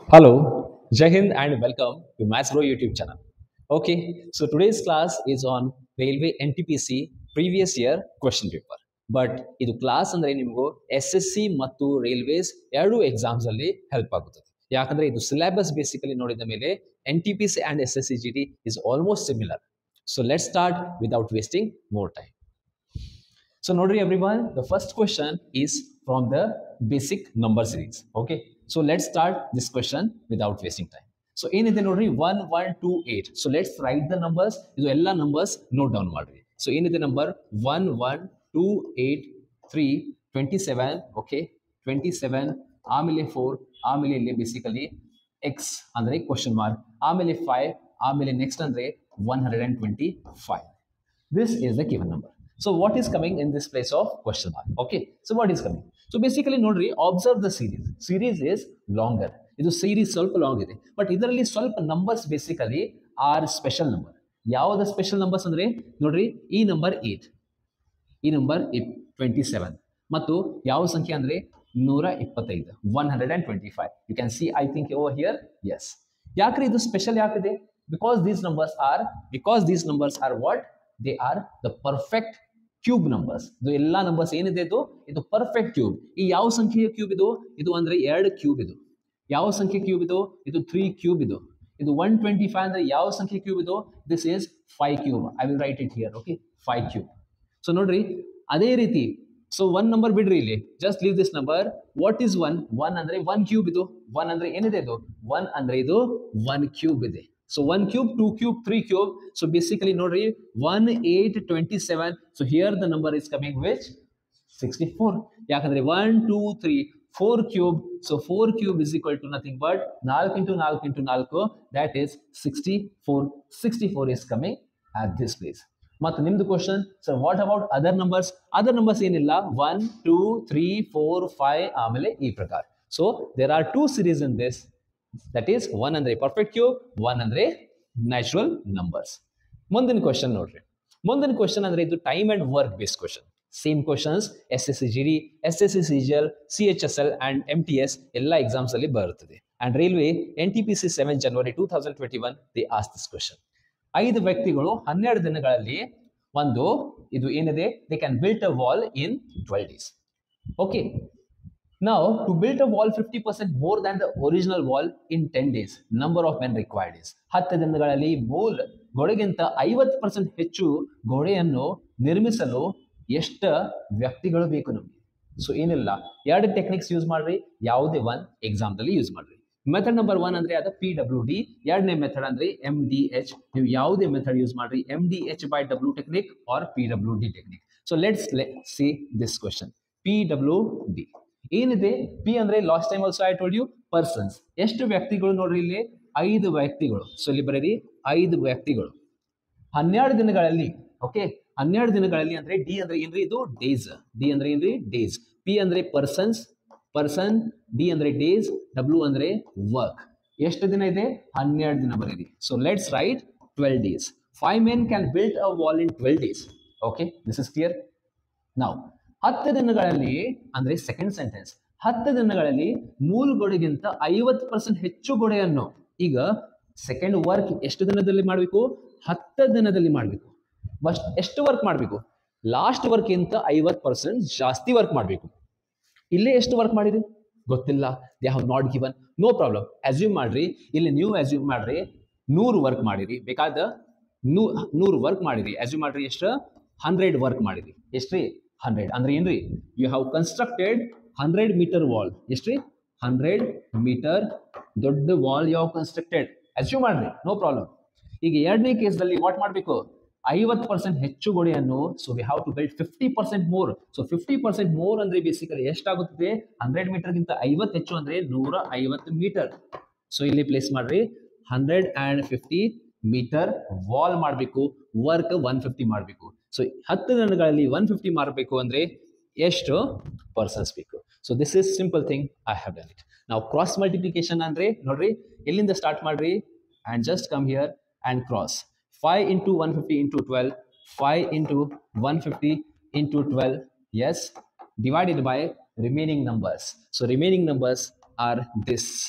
Hello, Jai Hind and welcome to Maths Bro YouTube channel. Okay, so today's class is on Railway NTPC previous year question paper. But ಇದು class ಅಂದ್ರೆ ನಿಮಗೂ S S C ಮತ್ತು railways ಎರಡು exams ಅಲ್ಲಿ help ಆಗುತ್ತದೆ ಯಾಕಂದ್ರೆ ಇದು syllabus basically ನೋಡಿದ ಮೇಲೆ N T P C and S S C G T is almost similar so let start without wasting more time So ನೋಡ್ರಿ everyone, the first question is from the basic number series. Okay, so let's start this question without wasting time. So ಏನಿದೆ ನೋಡ್ರಿ one one two eight so let's write the numbers ಇದು ಎಲ್ಲ numbers note down ಮಾಡ್ರಿ so ಏನಿದೆ number one one two eight three twenty seven okay twenty seven ಆಮೇಲೆ four ಆಮೇಲೆ ಇಲ್ಲಿ basically X ಅಂದರೆ ಕ್ವಶನ್ ಮಾರ್ಕ್ ಆಮೇಲೆ ಫೈವ್ ಆಮೇಲೆ ನೆಕ್ಸ್ಟ್ ಅಂದರೆ one hundred and twenty five this is the given number so what is coming in this place of question mark okay so what is coming so basically ನೋಡ್ರಿ observe the series series is longer ಇದು series ಸ್ವಲ್ಪ long ಇದೆ but ಇದರಲ್ಲಿ ಸ್ವಲ್ಪ numbers basically are special number ಯಾವ್ದು special numbers ಅಂದ್ರೆ ನೋಡ್ರಿ ಈ ನಂಬರ್ ಏಟ್ ಈ ನಂಬರ್ ಟ್ವೆಂಟಿ ಸೆವೆನ್ ಮತ್ತು ಯಾವ ಸಂಖ್ಯೆ ಅಂದ್ರೆ ನೂರ ಇಪ್ಪತ್ತೈದು one hundred and twenty five you can see I think over here yes ಯಾಕ್ರಿ ಇದು ಸ್ಪೆಷಲ್ ಯಾಕಿದೆ because these numbers are because these numbers are what they are the perfect cube numbers ಇದು ಎಲ್ಲ ನಂಬರ್ಸ್ ಏನಿದೆ ಇದು ಇದು ಪರ್ಫೆಕ್ಟ್ ಕ್ಯೂಬ್ ಈ ಯಾವ ಸಂಖ್ಯೆಯ ಕ್ಯೂಬ್ ಇದು ಇದು ಅಂದ್ರೆ ಎರಡು ಕ್ಯೂಬ್ ಇದು ಯಾವ ಸಂಖ್ಯೆ ಕ್ಯೂಬ್ ಇದು ಇದು ತ್ರೀ ಕ್ಯೂಬ್ ಇದು ಇದು ಒನ್ ಟ್ವೆಂಟಿ ಫೈವ್ ಅಂದ್ರೆ ಯಾವ ಸಂಖ್ಯೆ ಕ್ಯೂಬ್ ಇದು this is five cube I will write it here okay five cube so ನೋಡ್ರಿ ಅದೇ ರೀತಿ ಸೊ ಒನ್ ನಂಬರ್ ಬಿಡ್ರಿ ಇಲ್ಲಿ just leave this number what is one one ಅಂದ್ರೆ ಒನ್ ಕ್ಯೂಬ್ ಇದು ಒನ್ ಅಂದ್ರೆ ಏನಿದೆ ಇದು ಒನ್ ಅಂದ್ರೆ ಇದು ಒನ್ ಕ್ಯೂಬ್ ಇದೆ so one cube two cube three cube so basically ನೋಡ್ರಿ one eight twenty seven so here the number is coming which sixty four ಯಾಕಂದ್ರೆ one two three four cube so four cube is equal to nothing but ನಾಲ್ಕು into ನಾಲ್ಕು into ನಾಲ್ಕು that is sixty four sixty four is coming at this place ಮತ್ತು ನಿಮ್ದು question sir what about other numbers other numbers ಏನಿಲ್ಲ one two three four five ಆಮೇಲೆ ಈ ಪ್ರಕಾರ so there are two series in this that is one ಅಂದ್ರೆ perfect cube one ಅಂದ್ರೆ natural numbers ಮುಂದಿನ question ನೋಡ್ರಿ ಮುಂದಿನ ಕ್ವಶನ್ ಅಂದ್ರೆ ಇದು time and work based question same questions S S C G D S S C C G L C H S L and M T S ಎಲ್ಲ exams ಅಲ್ಲಿ ಬರುತ್ತದೆ and railway N T P C seven January two thousand twenty one they ask this question ಐದು ವ್ಯಕ್ತಿಗಳು ಹನ್ನೆರಡು ದಿನಗಳಲ್ಲಿ ಒಂದು ಇದು ಏನಿದೆ they can built a wall in twelve days okay ನಾವು to built a wall fifty percent more than the original wall in ten days number of men required is ಹತ್ತು ದಿನಗಳಲ್ಲಿ ಮೂಲ ಗೋಡೆಗಿಂತ ಐವತ್ತು ಪರ್ಸೆಂಟ್ ಹೆಚ್ಚು ಗೋಡೆಯನ್ನು ನಿರ್ಮಿಸಲು ಎಷ್ಟು ವ್ಯಕ್ತಿಗಳು ಬೇಕು ನಮಗೆ ಸೊ ಏನಿಲ್ಲ ಎರಡು ಟೆಕ್ನಿಕ್ಸ್ ಯೂಸ್ ಮಾಡ್ರಿ ಯಾವುದೇ ಒನ್ ಎಕ್ಸಾಮ್ದಲ್ಲಿ ಯೂಸ್ ಮಾಡ್ರಿ ಮೆಥಡ್ ನಂಬರ್ ಒನ್ ಅಂದ್ರೆ ಅದು ಪಿ ಡಬ್ಲ್ಯೂ ಡಿ ಎರಡನೇ ಮೆಥಡ್ ಅಂದ್ರೆ ಎಂ ಡಿ ಎಚ್ ನೀವು ಯಾವುದೇ ಮೆಥಡ್ ಯೂಸ್ ಮಾಡ್ರಿ M D H by W technique or P W D technique so let's see this question P W D ಏನಿದೆ P ಅಂದ್ರೆ last time also I told you persons ಎಷ್ಟು ವ್ಯಕ್ತಿಗಳು ನೋಡ್ರಿ ಇಲ್ಲಿ ಐದು ವ್ಯಕ್ತಿಗಳು ಸೊ ಇಲ್ಲಿ ಬರೀರಿ ಐದು ವ್ಯಕ್ತಿಗಳು ಹನ್ನೆರಡು ದಿನಗಳಲ್ಲಿ ಓಕೆ ಹನ್ನೆರಡು ದಿನಗಳಲ್ಲಿ ಅಂದ್ರೆ ಡಿ ಅಂದ್ರೆ ಏನ್ರಿ ಇದು ಡೇಸ್ ಡಿ ಅಂದ್ರೆ ಏನ್ರಿ ಡೇಸ್ ಪಿ ಅಂದ್ರೆ ಪರ್ಸನ್ಸ್ ಪರ್ಸನ್ ಡಿ ಅಂದ್ರೆ ಡೇಸ್ ಡಬ್ಲ್ಯೂ ಅಂದ್ರೆ ವರ್ಕ್ ಎಷ್ಟು ದಿನ ಇದೆ ಹನ್ನೆರಡು ದಿನ ಬರೀರಿ so let's write twelve days five men can built a wall in twelve days okay this is clear ನಾವು ಹತ್ತು ದಿನಗಳಲ್ಲಿ ಅಂದ್ರೆ ಸೆಕೆಂಡ್ ಸೆಂಟೆನ್ಸ್ ಹತ್ತು ದಿನಗಳಲ್ಲಿ ಮೂಲ ಗೋಡೆಗಿಂತ ಐವತ್ತು ಪರ್ಸೆಂಟ್ ಹೆಚ್ಚು ಗೋಡೆಯನ್ನು ಈಗ ಸೆಕೆಂಡ್ ವರ್ಕ್ ಎಷ್ಟು ದಿನದಲ್ಲಿ ಮಾಡಬೇಕು ಹತ್ತು ದಿನದಲ್ಲಿ ಮಾಡಬೇಕು ಬಸ್ಟ್ ಎಷ್ಟು ವರ್ಕ್ ಮಾಡಬೇಕು ಲಾಸ್ಟ್ ವರ್ಕ್ಗಿಂತ ಐವತ್ತು ಪರ್ಸೆಂಟ್ ಜಾಸ್ತಿ ವರ್ಕ್ ಮಾಡಬೇಕು ಇಲ್ಲೇ ಎಷ್ಟು ವರ್ಕ್ ಮಾಡಿರಿ ಗೊತ್ತಿಲ್ಲ they have not given no problem assume ಮಾಡ್ರಿ ಇಲ್ಲಿ ನೀವು ಅಸ್ಯೂಮ್ ಮಾಡ್ರಿ ನೂರು ವರ್ಕ್ ಮಾಡಿರಿ ಬೇಕಾದ ನೂ ನೂರು ವರ್ಕ್ ಮಾಡಿರಿ ಅಸ್ಯೂಮ್ ಮಾಡ್ರಿ ಎಷ್ಟು ಹಂಡ್ರೆಡ್ ವರ್ಕ್ ಮಾಡಿರಿ ಎಷ್ಟ್ರಿ ಹಂಡ್ರೆಡ್ ಅಂದ್ರೆ ಏನ್ರಿ you have constructed hundred meter wall ಎಷ್ಟ್ರಿ ಹಂಡ್ರೆಡ್ ಮೀಟರ್ ದೊಡ್ಡ ವಾಲ್ ಯಾವ ಕನ್ಸ್ಟ್ರಕ್ಟೆಡ್ ಅಸ್ಯೂಮ್ ಮಾಡ್ರಿ ನೋ ಪ್ರಾಬ್ಲಮ್ ಈಗ ಎರಡನೇ ಕೇಸ್ದಲ್ಲಿ ವಾಟ್ ಮಾಡಬೇಕು ಐವತ್ತು ಪರ್ಸೆಂಟ್ ಹೆಚ್ಚು ಗೋಡೆಯನ್ನು so we have to build fifty percent more so fifty percent more ಅಂದ್ರೆ ಬೇಸಿಕಲಿ ಎಷ್ಟಾಗುತ್ತದೆ ಹಂಡ್ರೆಡ್ ಮೀಟರ್ಗಿಂತ ಐವತ್ತು ಹೆಚ್ಚು ಅಂದ್ರೆ ನೂರ ಐವತ್ತು ಮೀಟರ್ ಸೊ ಇಲ್ಲಿ ಪ್ಲೇಸ್ ಮಾಡ್ರಿ hundred and fifty meter wall ಮಾಡಬೇಕು ವರ್ಕ್ ಒನ್ ಫಿಫ್ಟಿ ಮಾಡಬೇಕು ಸೊ ಹತ್ತು ದಿನಗಳಲ್ಲಿ ಒನ್ ಫಿಫ್ಟಿ ಮಾಡಬೇಕು ಅಂದ್ರೆ ಎಷ್ಟು ಪರ್ಸನ್ಸ್ ಬೇಕು so this is simple thing I have done it ನಾವು ಕ್ರಾಸ್ ಮಲ್ಟಿಪ್ಲಿಕೇಶನ್ ಅಂದ್ರೆ ನೋಡ್ರಿ ಎಲ್ಲಿಂದ ಸ್ಟಾರ್ಟ್ ಮಾಡ್ರಿ and just come here and cross 5 into 150 into 12 5 into 150 into 12 yes divided by remaining numbers so remaining numbers are this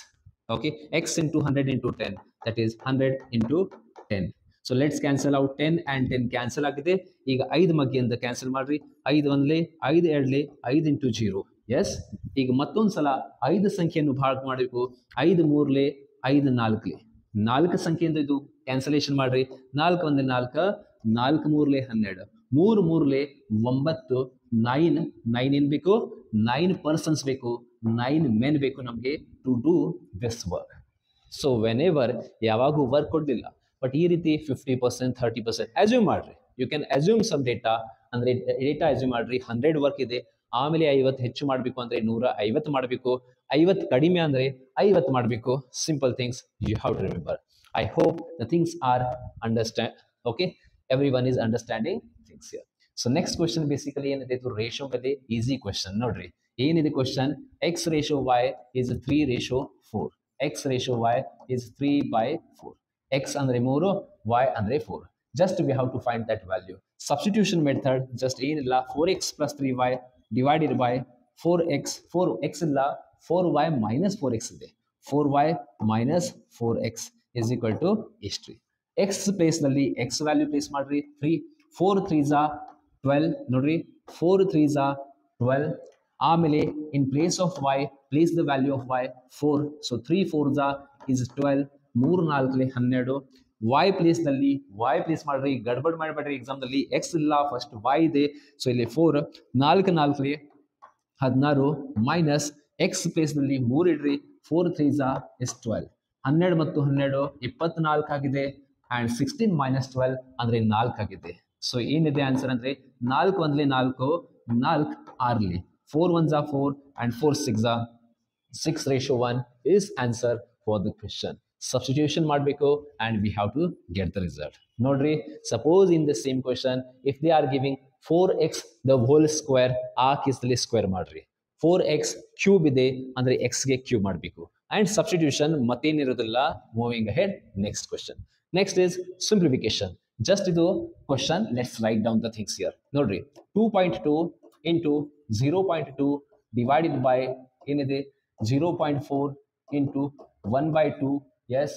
okay x into 100 into 10 that is 100 into 10 so let's cancel out 10 and 10 cancel ಆಗಿದೆ ಈಗ ಐದು ಮಗ್ಗಿಯಿಂದ cancel ಮಾಡ್ರಿ ಐದು ಒಂದ್ಲೆ ಐದು ಎರಡ್ಲೆ ಐದು into zero S ಈಗ ಮತ್ತೊಂದು ಸಲ ಐದು ಸಂಖ್ಯೆಯನ್ನು ಭಾಗ ಮಾಡಬೇಕು ಐದು ಮೂರ್ಲೆ ಐದು ನಾಲ್ಕಲೆ ನಾಲ್ಕು ಸಂಖ್ಯೆಯಿಂದ ಇದು ಕ್ಯಾನ್ಸಲೇಷನ್ ಮಾಡ್ರಿ ನಾಲ್ಕು ಒಂದೇ ನಾಲ್ಕು ನಾಲ್ಕು ಮೂರ್ಲೆ ಹನ್ನೆರಡು ಮೂರು ಮೂರ್ಲೆ ಒಂಬತ್ತು ನೈನ್ ನೈನ್ ಏನ್ ಬೇಕು ನೈನ್ ಪರ್ಸನ್ಸ್ ಬೇಕು ನೈನ್ ಮೆನ್ ಬೇಕು ನಮಗೆ to do this work so whenever ಯಾವಾಗೂ ವರ್ಕ್ ಕೊಡಲಿಲ್ಲ ಬಟ್ ಈ ರೀತಿ fifty percent thirty percent assume ಮಾಡ್ರಿ you can assume some data ಅಂದರೆ ಡೇಟಾ ಅಸ್ಯೂಮ್ ಮಾಡ್ರಿ ಹಂಡ್ರೆಡ್ ವರ್ಕ್ ಇದೆ ಆಮೇಲೆ ಐವತ್ತು ಹೆಚ್ಚು ಮಾಡಬೇಕು ಅಂದರೆ ನೂರ ಐವತ್ತು ಮಾಡಬೇಕು ಐವತ್ತು ಕಡಿಮೆ ಅಂದರೆ ಐವತ್ತು ಮಾಡಬೇಕು simple things you have to remember I hope the things are understand okay everyone is understanding things ಯರ್ ಸೊ ನೆಕ್ಸ್ಟ್ ಕ್ವಶನ್ ಬೇಸಿಕಲಿ ಏನಿದೆ ಇದು ರೇಷೋ ಮೇಲೆ ಈಸಿ ಕ್ವಶನ್ ನೋಡ್ರಿ ಏನಿದೆ question X ratio Y is three ratio four X ratio Y is three by four X ಅಂದ್ರೆ ಮೂರು Y ಅಂದ್ರೆ four just we have to find that value substitution method just ಏನಿಲ್ಲ four X plus three Y divided by four X four X ಇಲ್ಲ four Y minus four X ಇದೆ four Y minus four X is equal to ಹಿಸ್ಟ್ರಿ X ಪ್ಲೇಸ್ನಲ್ಲಿ X value place ಮಾಡ್ರಿ three four ತ್ರೀಸಾ twelve ನೋಡ್ರಿ four ತ್ರೀಸಾ twelve ಆಮೇಲೆ in place of Y place the value of Y four so three four ಝಾ is twelve ಮೂರು ನಾಲ್ಕಲೆ ಹನ್ನೆರಡು ವೈ ಪ್ಲೇಸ್ನಲ್ಲಿ ವೈ ಪ್ಲೇಸ್ ಮಾಡ್ರಿ ಗಡ್ಬಡ್ ಮಾಡಬೇಡ್ರಿ ಎಕ್ಸಾಮ್ನಲ್ಲಿ ಎಕ್ಸ್ ಇಲ್ಲ ಫಸ್ಟ್ ವೈ ಇದೆ ಸೊ ಇಲ್ಲಿ ಫೋರ್ ನಾಲ್ಕು ನಾಲ್ಕಲೆ ಹದಿನಾರು ಮೈನಸ್ ಎಕ್ಸ್ ಪ್ಲೇಸ್ನಲ್ಲಿ ಮೂರು ಇಡ್ರಿ ಫೋರ್ ತ್ರೀ ಝಾ ಇಸ್ ಟ್ವೆಲ್ ಹನ್ನೆರಡು ಮತ್ತು ಹನ್ನೆರಡು ಇಪ್ಪತ್ನಾಲ್ಕು ಆಗಿದೆ ಆ್ಯಂಡ್ ಸಿಕ್ಸ್ಟೀನ್ ಮೈನಸ್ ಟ್ವೆಲ್ ಅಂದರೆ ನಾಲ್ಕು ಆಗಿದೆ ಸೊ ಏನಿದೆ ಆನ್ಸರ್ ಅಂದರೆ ನಾಲ್ಕು ಒಂದ್ಲೆ ನಾಲ್ಕು ನಾಲ್ಕು ಆರ್ಲಿ ಫೋರ್ ಒನ್ ಝಾ ಫೋರ್ ಆ್ಯಂಡ್ ಫೋರ್ ಸಿಕ್ಸ್ ಝಾ six ratio one is answer for the question substitution ಮಾಡಬೇಕು and we have to get the result ನೋಡ್ರಿ suppose in the same question if they are giving four X the whole square ಆ ಕೇಸಲ್ಲಿ square ಮಾಡ್ರಿ four X cube ಇದೆ ಅಂದರೆ ಎಕ್ಸ್ಗೆ cube ಮಾಡಬೇಕು and substitution ಮತ್ತೇನಿರೋದಿಲ್ಲ moving head next question next is simplification just ಇದು question let's write down the things here ನೋಡ್ರಿ two point two into zero point two divided by ಏನಿದೆ zero point four into one by two is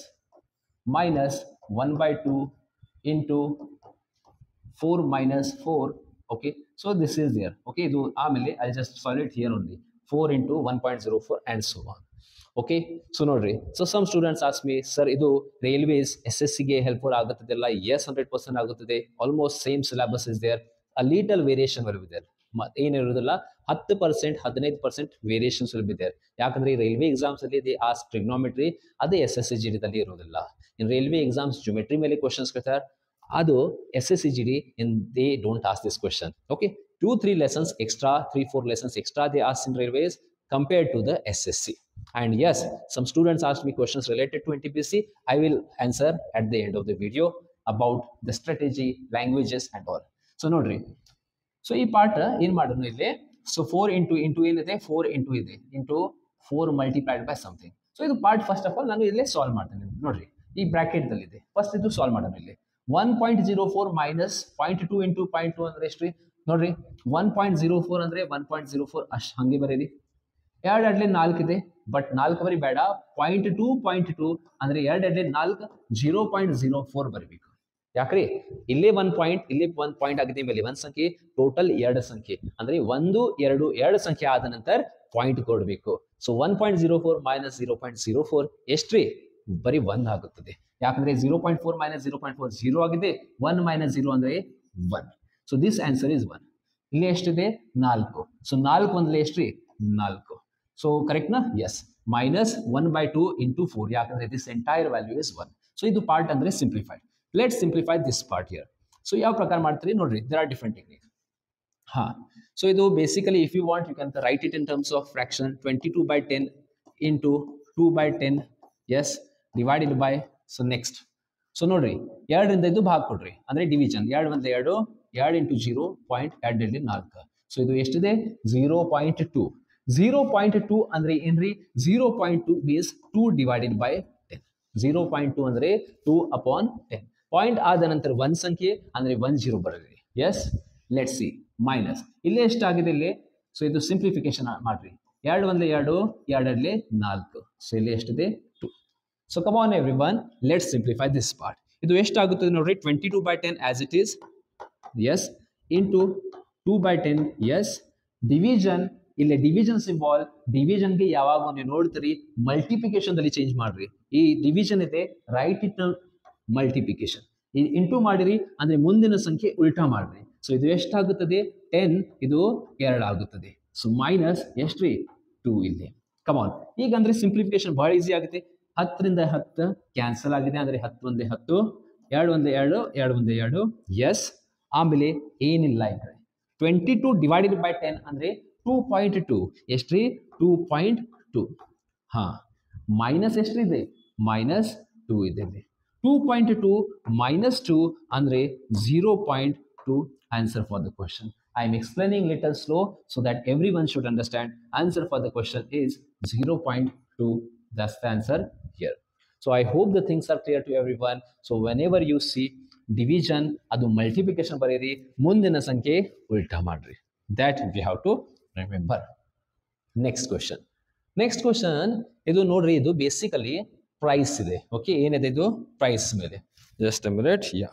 minus one by two into four minus four okay so this is there okay ಇದು ಆಮೇಲೆ I just solved here only four into one point zero four and so on okay so ನೋಡ್ರಿ so some students ask me sir ಇದು railways S S ಸಿಗೆ helpful ಆಗುತ್ತದೆಲ್ಲ yes hundred percent ಆಗುತ್ತದೆ almost same syllabus is there a little variation will be there ಏನಿರೋದಿಲ್ಲ ಹತ್ತು percent ಹದಿನೈದು percent variations will be there ಯಾಕಂದ್ರೆ ಈ railway exams ಅಲ್ಲಿ they ask trigonometry ಅದೇ ಎಸ್ ಎಸ್ ಸಿ ಜಿ ಡಿದಲ್ಲಿ ಇರೋದಿಲ್ಲ ಇನ್ ರೈಲ್ವೆ ಎಕ್ಸಾಮ್ಸ್ ಜೊಮೆಟ್ರಿ ಮೇಲೆ ಕ್ವಶನ್ಸ್ ಕೇಳ್ತಾರೆ ಅದು S S C G D in they don't ask this question okay two three lessons extra three four lessons extra they as in railways compared to the SSC. And yes, some students asked me questions related to NTPC. I will answer at the end of the video about the strategy, languages and all. So ನೋಡ್ರಿ so ಈ ಪಾಠ ಏನ್ ಮಾಡೋಣ ಇಲ್ಲಿ so four into into ಏನಿದೆ four into ಇದೆ into four multiplied by something so ಇದು part first of all ನಾನು ಇಲ್ಲೇ ಸಾಲ್ವ್ ಮಾಡ್ತೇನೆ ನೋಡ್ರಿ ಈ ಬ್ರಾಕೆಟ್ ಇದೆ ಫಸ್ಟ್ ಇದು ಸಾಲ್ವ್ ಮಾಡೋಣ ಇಲ್ಲಿ one point zero four minus point two into point two ಅಂದ್ರೆ ಎಷ್ಟು ನೋಡ್ರಿ ಒನ್ ಪಾಯಿಂಟ್ ಜೀರೋ ಫೋರ್ ಅಂದ್ರೆ ಒನ್ ಪಾಯಿಂಟ್ ಜೀರೋ ಫೋರ್ ಅಷ್ಟು ಹಂಗೆ ಬರೀರಿ ಎರಡು ಅಡ್ಲೆ ನಾಲ್ಕು ಇದೆ ಬಟ್ ನಾಲ್ಕು ಬರಿ ಬೇಡ ಪಾಯಿಂಟ್ ಟು ಪಾಯಿಂಟ್ ಟು ಅಂದ್ರೆ ಎರಡು ಅಡ್ಲೆ ನಾಲ್ಕು ಜೀರೋ ಪಾಯಿಂಟ್ ಜೀರೋ ಫೋರ್ ಬರಬೇಕು ಯಾಕ್ರಿ ಇಲ್ಲೇ ಒನ್ ಪಾಯಿಂಟ್ ಇಲ್ಲಿ ಒಂದ್ ಪಾಯಿಂಟ್ ಆಗಿದೆ ಮೇಲೆ ಒಂದ್ ಸಂಖ್ಯೆ ಟೋಟಲ್ ಎರಡು ಸಂಖ್ಯೆ ಅಂದ್ರೆ ಒಂದು ಎರಡು ಎರಡು ಸಂಖ್ಯೆ ಆದ ನಂತರ ಪಾಯಿಂಟ್ ಕೊಡಬೇಕು so one point zero four minus zero point zero four ಎಷ್ಟ್ರಿ ಬರೀ ಒಂದ್ ಆಗುತ್ತದೆ ಯಾಕಂದ್ರೆ zero point four minus zero point four zero ಆಗಿದೆ ಒನ್ ಮೈನಸ್ ಜೀರೋ ಅಂದ್ರೆ one so this answer is one ಇಲ್ಲಿ ಎಷ್ಟಿದೆ ನಾಲ್ಕು ಸೊ ನಾಲ್ಕು ಒಂದ್ಲೆ ಎಷ್ಟ್ರಿ ನಾಲ್ಕು ಸೊ ಕರೆಕ್ಟ್ನಾ yes minus one by two into four ಯಾಕಂದ್ರೆ this entire value is one so ಇದು ಪಾರ್ಟ್ ಅಂದ್ರೆ simplified let simplify this part year so ಯಾವ ಪ್ರಕಾರ ಮಾಡ್ತೀರಿ ನೋಡ್ರಿ ದೇರ್ ಆರ್ ಡಿಫ್ರೆಂಟ್ ಟೆಕ್ನಿಕ್ ಹಾ ಸೊ ಇದು basically if you want you can write it in terms of fraction twenty two by ten into two by ten yes divided by so next so ನೋಡ್ರಿ ಎರಡರಿಂದ ಇದು ಭಾಗ ಕೊಡ್ರಿ ಅಂದ್ರೆ division ಎರಡು ಒಂದು ಎರಡು ಎರಡು ಇಂಟು ಜೀರೋ ಪಾಯಿಂಟ್ ಎರಡರಲ್ಲಿ ನಾಲ್ಕು ಸೊ ಇದು ಎಷ್ಟಿದೆ zero point two zero point two ಅಂದ್ರೆ ಏನ್ರಿ zero point two means two divided by ten zero point two ಅಂದ್ರೆ ಟೂ ಅಪಾನ್ ಟೆನ್ ಪಾಯಿಂಟ್ ಆದ ನಂತರ ಒಂದ್ ಸಂಖ್ಯೆ ಅಂದ್ರೆ ಒನ್ ಜೀರೋ ಬರಲಿ ಎಸ್ ಲೆಟ್ ಸಿ ಮೈನಸ್ ಇಲ್ಲೇ ಎಷ್ಟಾಗಿದೆ ಇಲ್ಲಿ ಸೊ ಇದು ಸಿಂಪ್ಲಿಫಿಕೇಶನ್ ಮಾಡ್ರಿ ಎರಡು ಒಂದ್ಲೆ ಎರಡು ಎರಡರಲ್ಲಿ ನಾಲ್ಕು ಸೊ ಇಲ್ಲಿ ಎಷ್ಟಿದೆ two so come on every one let simplify this part ಇದು ಎಷ್ಟಾಗುತ್ತದೆ ನೋಡ್ರಿ twenty two by ten as it is yes into two by ten yes division ಇಲ್ಲಿ ಡಿವಿಷನ್ ಸಿಂಬಾಲ್ ಡಿವಿಷನ್ಗೆ ಯಾವಾಗ ನೀವು ನೋಡ್ತೀರಿ ಮಲ್ಟಿಪ್ಲಿಕೇಶನ್ದಲ್ಲಿ ಚೇಂಜ್ ಮಾಡ್ರಿ ಈ ಡಿವಿಷನ್ ಇದೆ ರೈಟ್ ಇಟ್ ಮಲ್ಟಿಪ್ಲಿಕೇಶನ್ ಇಂಟು ಮಾಡಿರಿ ಅಂದ್ರೆ ಮುಂದಿನ ಸಂಖ್ಯೆ ಉಲ್ಟಾ ಮಾಡ್ರಿ ಸೊ ಇದು ಎಷ್ಟಾಗುತ್ತದೆ ಟೆನ್ ಇದು ಎರಡು ಆಗುತ್ತದೆ ಸೊ ಮೈನಸ್ ಎಷ್ಟ್ರಿ ಟೂ ಇಲ್ಲಿ ಕಮಾನ್ ಈಗ ಅಂದ್ರೆ ಸಿಂಪ್ಲಿಫಿಕೇಶನ್ ಬಹಳ ಈಸಿ ಆಗುತ್ತೆ ಹತ್ತರಿಂದ ಹತ್ತು ಕ್ಯಾನ್ಸಲ್ ಆಗಿದೆ ಅಂದ್ರೆ ಹತ್ತು ಒಂದೇ ಹತ್ತು ಎರಡು ಒಂದೇ ಎರಡು ಎರಡು ಒಂದೇ ಎರಡು ಎಸ್ ಆಮೇಲೆ ಏನಿಲ್ಲ ಈ ಕಡೆ twenty two divided by ten ಅಂದ್ರೆ ಟೂ ಪಾಯಿಂಟ್ ಟು ಎಷ್ಟ್ರಿ ಟೂ ಪಾಯಿಂಟ್ ಟು ಹಾ ಮೈನಸ್ ಎಷ್ಟಿದೆ ಮೈನಸ್ ಟೂ ಇದೆ two point two minus two ಅಂದ್ರೆ zero point two answer for the question I am explaining little slow so that everyone should understand. Answer for the question is 0.2. That's the answer here. So I hope the things are clear to everyone. So whenever you see division, ಅದು multiplication ಬರೀರಿ ಮುಂದಿನ ಸಂಖ್ಯೆ ಉಲ್ಟಾ ಮಾಡ್ರಿ that we have to remember. Next question next question ಇದು ನೋಡ್ರಿ ಇದು basically price ಇದೆ ಓಕೆ ಏನಿದೆ ಇದು ಪ್ರೈಸ್ ಮೇಲೆ just minute yeah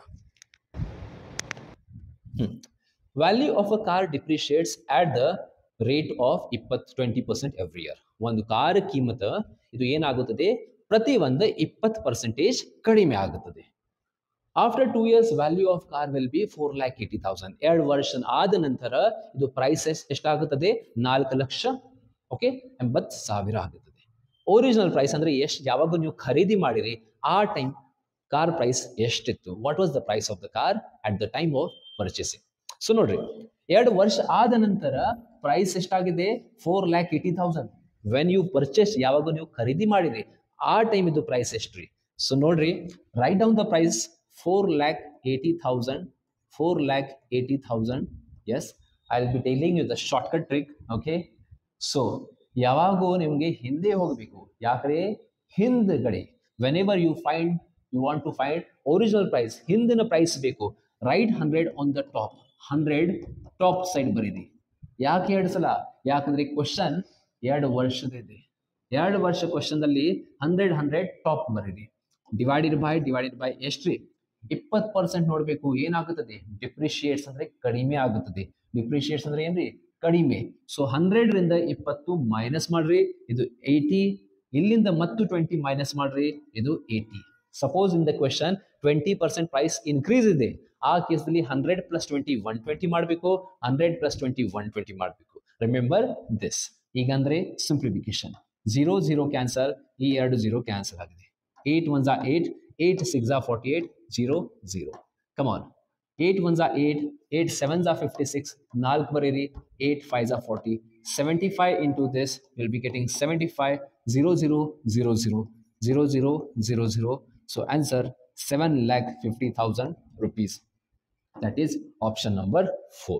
value of a car depreciates at the rate of ಇಪ್ಪತ್ತು ಟ್ವೆಂಟಿ ಪರ್ಸೆಂಟ್ ಎವ್ರಿ ಇಯರ್ ಒಂದು ಕಾರ್ ಕೀಮತ ಇದು ಏನಾಗುತ್ತದೆ ಪ್ರತಿ ಒಂದು ಇಪ್ಪತ್ತು ಪರ್ಸೆಂಟೇಜ್ ಕಡಿಮೆ ಆಗುತ್ತದೆ after two years value of car will be four lakh eighty thousand ಎರಡು ವರ್ಷ ಆದ ನಂತರ ಇದು ಪ್ರೈಸ್ ಎಷ್ಟಾಗುತ್ತದೆ ನಾಲ್ಕು ಲಕ್ಷ ಓಕೆ ಎಂಬತ್ತು ಸಾವಿರ ಆಗುತ್ತದೆ ಒರಿಜಿನಲ್ ಪ್ರೈಸ್ ಅಂದ್ರೆ ಎಷ್ಟು ಯಾವಾಗ ನೀವು ಖರೀದಿ ಮಾಡಿರಿ ಆ ಟೈಮ್ ಕಾರ್ ಪ್ರೈಸ್ ಎಷ್ಟಿತ್ತು what was the price of the car at the time of purchasing so ನೋಡ್ರಿ ಎರಡು ವರ್ಷ ಆದ ನಂತರ ಪ್ರೈಸ್ ಎಷ್ಟಾಗಿದೆ four lakh eighty thousand when you purchase ಯಾವಾಗ ನೀವು ಖರೀದಿ ಮಾಡಿರಿ ಆ ಟೈಮ್ ಇದು ಪ್ರೈಸ್ ಎಷ್ಟ್ರಿ ಸೊ ನೋಡ್ರಿ write down the price four lakh eighty thousand four lakh eighty thousand yes I will be telling you the shortcut trick okay so ಯಾವಾಗೂ ನಿಮಗೆ ಹಿಂದೆ ಹೋಗಬೇಕು ಯಾಕಂದ್ರೆ ಹಿಂದ್ಗಡೆ whenever you find you want to find original price ಹಿಂದಿನ price ಬೇಕು right hundred on the top hundred top side ಬರೀರಿ ಯಾಕೆ ಎರಡು ಸಲ ಯಾಕಂದ್ರೆ ಕ್ವಶನ್ ಎರಡು ವರ್ಷದಿದೆ ಎರಡು ವರ್ಷ ಕ್ವಶನ್ದಲ್ಲಿ ಹಂಡ್ರೆಡ್ ಹಂಡ್ರೆಡ್ ಟಾಪ್ ಬರೀರಿ ಡಿವೈಡೆಡ್ ಬೈ ಡಿವೈಡೆಡ್ ಬೈ ಎಷ್ಟ್ರಿ ಇಪ್ಪತ್ತು ಪರ್ಸೆಂಟ್ ನೋಡಬೇಕು ಏನಾಗುತ್ತದೆ ಡಿಪ್ರಿಷಿಯೇಟ್ಸ್ ಅಂದ್ರೆ ಕಡಿಮೆ ಆಗುತ್ತದೆ ಡಿಪ್ರಿಷಿಯೇಟ್ಸ್ ಅಂದ್ರೆ ಏನ್ರಿ ಕಡಿಮೆ ಸೊ ಹಂಡ್ರೆಡ್ರಿಂದ ಇಪ್ಪತ್ತು ಮೈನಸ್ ಮಾಡ್ರಿ ಇದು ಏಯ್ಟಿ ಇಲ್ಲಿಂದ ಮತ್ತು ಟ್ವೆಂಟಿ ಮೈನಸ್ ಮಾಡ್ರಿ ಇದು eighty suppose in the question twenty percent price increase ಇದೆ ಆ ಕೇಸಲ್ಲಿ hundred plus twenty one twenty ಮಾಡಬೇಕು hundred plus twenty one twenty ಮಾಡಬೇಕು ರಿಮೆಂಬರ್ ದಿಸ್ ಈಗ ಅಂದ್ರೆ ಸಿಂಪ್ಲಿಫಿಕೇಶನ್ ಜೀರೋ ಜೀರೋ ಕ್ಯಾನ್ಸಲ್ ಈ ಎರಡು ಜೀರೋ ಕ್ಯಾನ್ಸಲ್ ಆಗಿದೆ ಏಟ್ ಒನ್ ಝಾ ಏಟ್ ಏಟ್ ಸಿಕ್ಸ್ ಝಾ forty eight zero zero come on eight one ಝಾ ಏಟ್ ಏಟ್ ಸೆವೆನ್ ಝಾ ಫಿಫ್ಟಿ ಸಿಕ್ಸ್ ನಾಲ್ಕು ಬರೀರಿ ಏಟ್ ಫೈವ್ ಝಾ forty seventy five into this will be getting seventy five zero zero zero zero zero zero zero zero so answer seven lakh fifty thousand rupees that is option number 4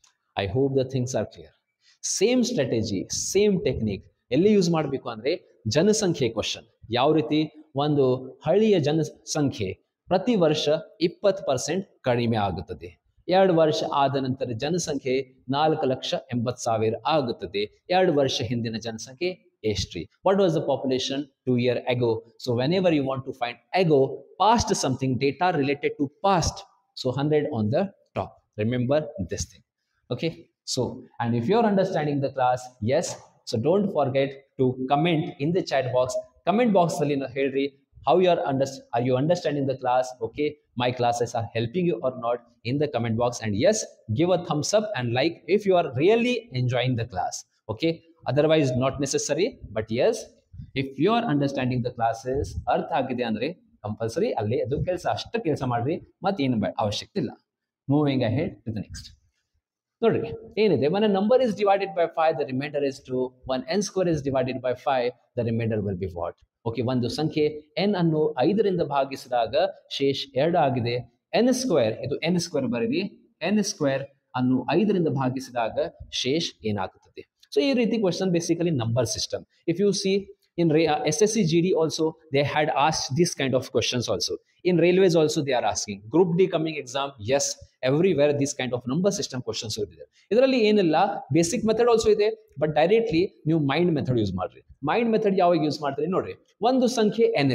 i hope the things are clear same strategy same technique ಎಲ್ಲಿ use ಮಾಡಬೇಕು ಅಂದ್ರೆ ಜನಸಂಖ್ಯೆ question ಯಾವ ರೀತಿ ಒಂದು ಹಳ್ಳಿಯ ಜನಸಂಖ್ಯೆ ಪ್ರತಿ ವರ್ಷ ಇಪ್ಪತ್ತು ಪರ್ಸೆಂಟ್ ಕಡಿಮೆ ಆಗುತ್ತದೆ ಎರಡು ವರ್ಷ ಆದ ನಂತರ ಜನಸಂಖ್ಯೆ ನಾಲ್ಕು ಲಕ್ಷ ಎಂಬತ್ತು ಸಾವಿರ ಆಗುತ್ತದೆ ಎರಡು ವರ್ಷ ಹಿಂದಿನ ಜನಸಂಖ್ಯೆ ಎಷ್ಟ್ರಿ what was the population two year ago so whenever you want to find ago past something data related to past So 100 on the top. Remember this thing. Okay. So, and if you're understanding the class, yes. So don't forget to comment in the chat box. Comment box ಅಲ್ಲಿ ಹೇಳ್ರಿ how you are under are you understanding the class? Okay, my classes are helping you or not in the comment box. And yes, give a thumbs up and like if you are really enjoying the class. Okay. Otherwise, not necessary. But yes, if you are understanding the classes, ಅರ್ಥ ಆಗಿದೆ ಅಂದ್ರೆ compulsory ಅಲ್ಲಿ ಅದು ಕೆಲಸ ಅಷ್ಟು ಕೆಲಸ ಮಾಡ್ರಿ ಮತ್ತೇನು ಬ ಅವಶ್ಯಕತೆ ಇಲ್ಲ moving ahead to the next ನೋಡ್ರಿ ಏನಿದೆ one number is divided by five the reminder is two one n square is divided by five the reminder will be what okay ಒಂದು ಸಂಖ್ಯೆ ಎನ್ ಅನ್ನು ಐದರಿಂದ ಭಾಗಿಸಿದಾಗ ಶೇಷ್ ಎರಡು ಆಗಿದೆ ಎನ್ ಸ್ಕ್ವೇರ್ ಇದು ಎನ್ ಸ್ಕ್ವೇರ್ ಬರೀರಿ ಎನ್ ಸ್ಕ್ವೇರ್ ಅನ್ನು ಐದರಿಂದ ಭಾಗಿಸಿದಾಗ ಶೇಷ್ ಏನಾಗುತ್ತದೆ ಸೊ ಈ ರೀತಿ question basically number system if you see in Ra- uh, SSC GD also they had asked this kind of questions also in railways also they are asking group D coming exam yes everywhere this kind of number system questions will be there ಇದರಲ್ಲಿ ಏನಿಲ್ಲ basic method also ಇದೆ but directly ನೀವು mind method use ಮಾಡ್ರಿ mind method ಯಾವಾಗ use ಮಾಡ್ತೀರಿ ನೋಡ್ರಿ ಒಂದು ಸಂಖ್ಯೆ ಎನ್ ಇದೆ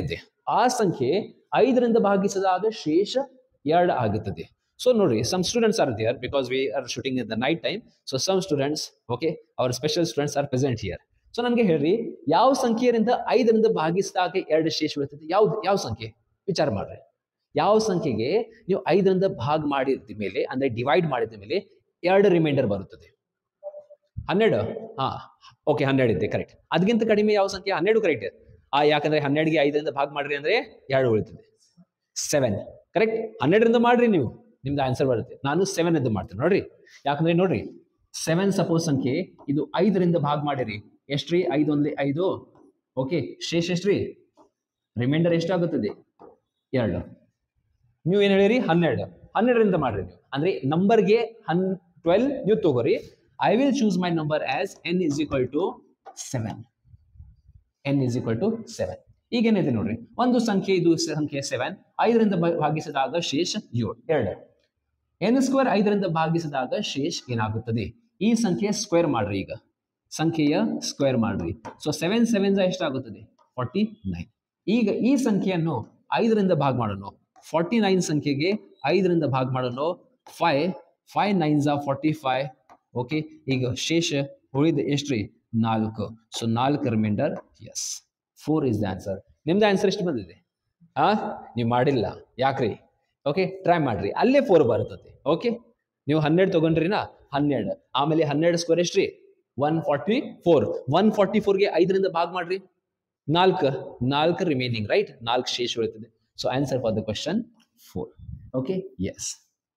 ಆ ಸಂಖ್ಯೆ ಐದರಿಂದ ಭಾಗಿಸಿದಾಗ ಶೇಷ ಎರಡು ಆಗುತ್ತದೆ ಸೊ ನೋಡ್ರಿ some students are there because we are shooting in the night time so some students okay our special students are present here so ನನಗೆ ಹೇಳ್ರಿ ಯಾವ ಸಂಖ್ಯೆಯಿಂದ ಐದರಿಂದ ಭಾಗಿಸಿದಾಗ ಎರಡು ಶೇಷ ಉಳಿತದೆ ಯಾವ್ದು ಯಾವ ಸಂಖ್ಯೆ ವಿಚಾರ ಮಾಡ್ರಿ ಯಾವ ಸಂಖ್ಯೆಗೆ ನೀವು ಐದರಿಂದ ಭಾಗ ಮಾಡಿದ ಮೇಲೆ ಅಂದ್ರೆ ಡಿವೈಡ್ ಮಾಡಿದ ಮೇಲೆ ಎರಡು ರಿಮೈಂಡರ್ ಬರುತ್ತದೆ ಹನ್ನೆರಡು ಹಾ ಓಕೆ ಹನ್ನೆರಡು ಇದೆ ಕರೆಕ್ಟ್ ಅದಕ್ಕಿಂತ ಕಡಿಮೆ ಯಾವ ಸಂಖ್ಯೆ ಹನ್ನೆರಡು ಕರೆಕ್ಟ್ ಆ ಯಾಕಂದ್ರೆ ಹನ್ನೆರಡಿಗೆ ಐದರಿಂದ ಭಾಗ ಮಾಡ್ರಿ ಅಂದ್ರೆ ಎರಡು ಉಳಿತದೆ ಸೆವೆನ್ ಕರೆಕ್ಟ್ ಹನ್ನೆರಡರಿಂದ ಮಾಡ್ರಿ ನೀವು ನಿಮ್ದು ಆನ್ಸರ್ ಬರುತ್ತೆ ನಾನು ಸೆವೆನ್ ಎಂದು ಮಾಡ್ತೇನೆ ನೋಡ್ರಿ ಯಾಕಂದ್ರೆ ನೋಡ್ರಿ ಸೆವೆನ್ ಸಪೋಸ್ ಸಂಖ್ಯೆ ಇದು ಐದರಿಂದ ಭಾಗ ಮಾಡಿರಿ ಎಷ್ಟ್ರಿ ಐದು ಒಂದ್ಲಿ ಐದು ಓಕೆ ಶೇಷ ಎಷ್ಟ್ರಿ ರಿಮೈಂಡರ್ ಎಷ್ಟಾಗುತ್ತದೆ ಎರಡು ನೀವು ಏನು ಹೇಳಿರಿ ಹನ್ನೆರಡು ಹನ್ನೆರಡರಿಂದ ಮಾಡ್ರಿ ನೀವು ಅಂದ್ರೆ ನಂಬರ್ಗೆ ಹನ್ ಟ್ವೆಲ್ ನೀವು ತಗೋರಿ I will choose my number as n is equal to seven n is equal to seven ಈಗೇನಿದೆ ನೋಡ್ರಿ ಒಂದು ಸಂಖ್ಯೆ ಇದು ಸಂಖ್ಯೆ ಸೆವೆನ್ ಐದರಿಂದ ಭಾ- ಭಾಗಿಸಿದಾಗ ಶೇಷ ಏಳು ಎರಡು ಎನ್ ಸ್ಕ್ವೇರ್ ಐದರಿಂದ ಭಾಗಿಸಿದಾಗ ಶೇಷ ಏನಾಗುತ್ತದೆ ಈ ಸಂಖ್ಯೆ ಸ್ಕ್ವೇರ್ ಮಾಡ್ರಿ ಈಗ ಸಂಖ್ಯೆಯ ಸ್ಕ್ವೇರ್ ಮಾಡ್ರಿ ಸೊ ಸೆವೆನ್ ಸೆವೆನ್ ಎಷ್ಟಾಗುತ್ತದೆ ಫಾರ್ಟಿ ನೈನ್ ಈಗ ಈ ಸಂಖ್ಯೆಯನ್ನು ಐದರಿಂದ ಭಾಗ ಮಾಡೋಣ ಫಾರ್ಟಿ ನೈನ್ ಸಂಖ್ಯೆಗೆ ಐದರಿಂದ ಭಾಗ ಮಾಡೋಣ ಫೈವ್ ಫೈವ್ ನೈನ್ ಝಾ ಫಾರ್ಟಿ ಫೈವ್ ಓಕೆ ಈಗ ಶೇಷ ಉಳಿದ ಎಷ್ಟ್ರಿ ನಾಲ್ಕು ಸೊ ನಾಲ್ಕು reminder yes four is the answer ನಿಮ್ದು ಆನ್ಸರ್ ಎಷ್ಟು ಬಂದಿದೆ ಆ ನೀವು ಮಾಡಿಲ್ಲ ಯಾಕ್ರಿ ಓಕೆ ಟ್ರೈ ಮಾಡ್ರಿ ಅಲ್ಲೇ ಫೋರ್ ಬರ್ತದೆ ಓಕೆ ನೀವು ಹನ್ನೆರಡು ತಗೊಂಡ್ರಿನಾ ಹನ್ನೆರಡು ಆಮೇಲೆ ಹನ್ನೆರಡು ಸ್ಕ್ವೇರ್ ಎಷ್ಟ್ರಿ one forty four one forty ಫೋರ್ಗೆ ಐದರಿಂದ ಭಾಗ ಮಾಡ್ರಿ ನಾಲ್ಕು ನಾಲ್ಕು ರಿಮೈನಿಂಗ್ ರೈಟ್ ನಾಲ್ಕು ಶೇಷ ಉಳಿತದೆ so answer for the question four okay yes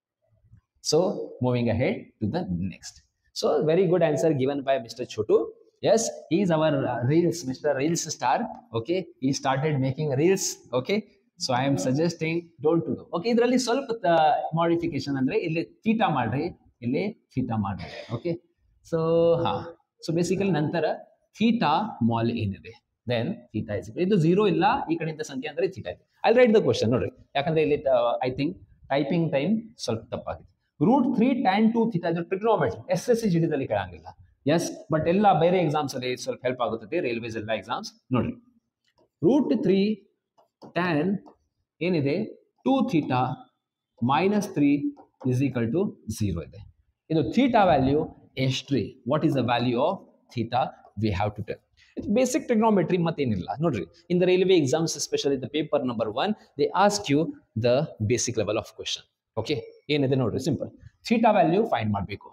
So moving ahead to the next. So very good answer given by Mr. Chotu. Yes, he is our uh, reels, Mr. Reels star. Okay, he started making reels. Okay, so I am suggesting don't do. Okay, ಇದರಲ್ಲಿ ಸ್ವಲ್ಪ modification ಅಂದ್ರೆ ಇಲ್ಲಿ theta ಮಾಡ್ರಿ ಇಲ್ಲಿ theta ಮಾಡ್ರಿ okay so ಹಾ so basically ನಂತರ theta ಮಾಲ್ ಏನಿದೆ ದೆನ್ ಥೀಟಾ ಇಸ್ ಇದು ಝೀರೋ ಇಲ್ಲ ಈ ಕಡೆಯಿಂದ ಸಂಖ್ಯೆ ಅಂದ್ರೆ ಥೀಟಾ ಇದೆ ಐ ರೈಟ್ ದ ಕ್ವಶನ್ ನೋಡ್ರಿ ಯಾಕಂದ್ರೆ ಇಲ್ಲಿ ಐ ಥಿಂಕ್ ಟೈಪಿಂಗ್ ಟೈಮ್ ಸ್ವಲ್ಪ ತಪ್ಪಾಗಿದೆ root three tan two theta ಇದು ಟ್ರಿಗ್ನೋಮೆಟ್ರಿ ಎಸ್ ಎಸ್ ಸಿ ಜಿಡಿದಲ್ಲಿ ಕೇಳಂಗಿಲ್ಲ ಎಸ್ ಬಟ್ ಎಲ್ಲ ಬೇರೆ ಎಕ್ಸಾಮ್ಸ್ ಅಲ್ಲಿ ಸ್ವಲ್ಪ ಹೆಲ್ಪ್ ಆಗುತ್ತದೆ ರೈಲ್ವೇಸ್ ಎಲ್ಲ ಎಕ್ಸಾಮ್ಸ್ ನೋಡ್ರಿ ರೂಟ್ ತ್ರೀ ಟ್ಯಾನ್ ಏನಿದೆ two theta minus three is equal to zero ಇದೆ ಇದು ಥೀಟಾ ವ್ಯಾಲ್ಯೂ ಎಷ್ಟ್ರಿ what is the value of theta we have to tell it's basic trigonometry ಮತ್ತೇನಿಲ್ಲ ನೋಡ್ರಿ in the railway exams especially the paper number one they ask you the basic level of question okay ಏನಿದೆ ನೋಡ್ರಿ simple theta value find ಮಾಡಬೇಕು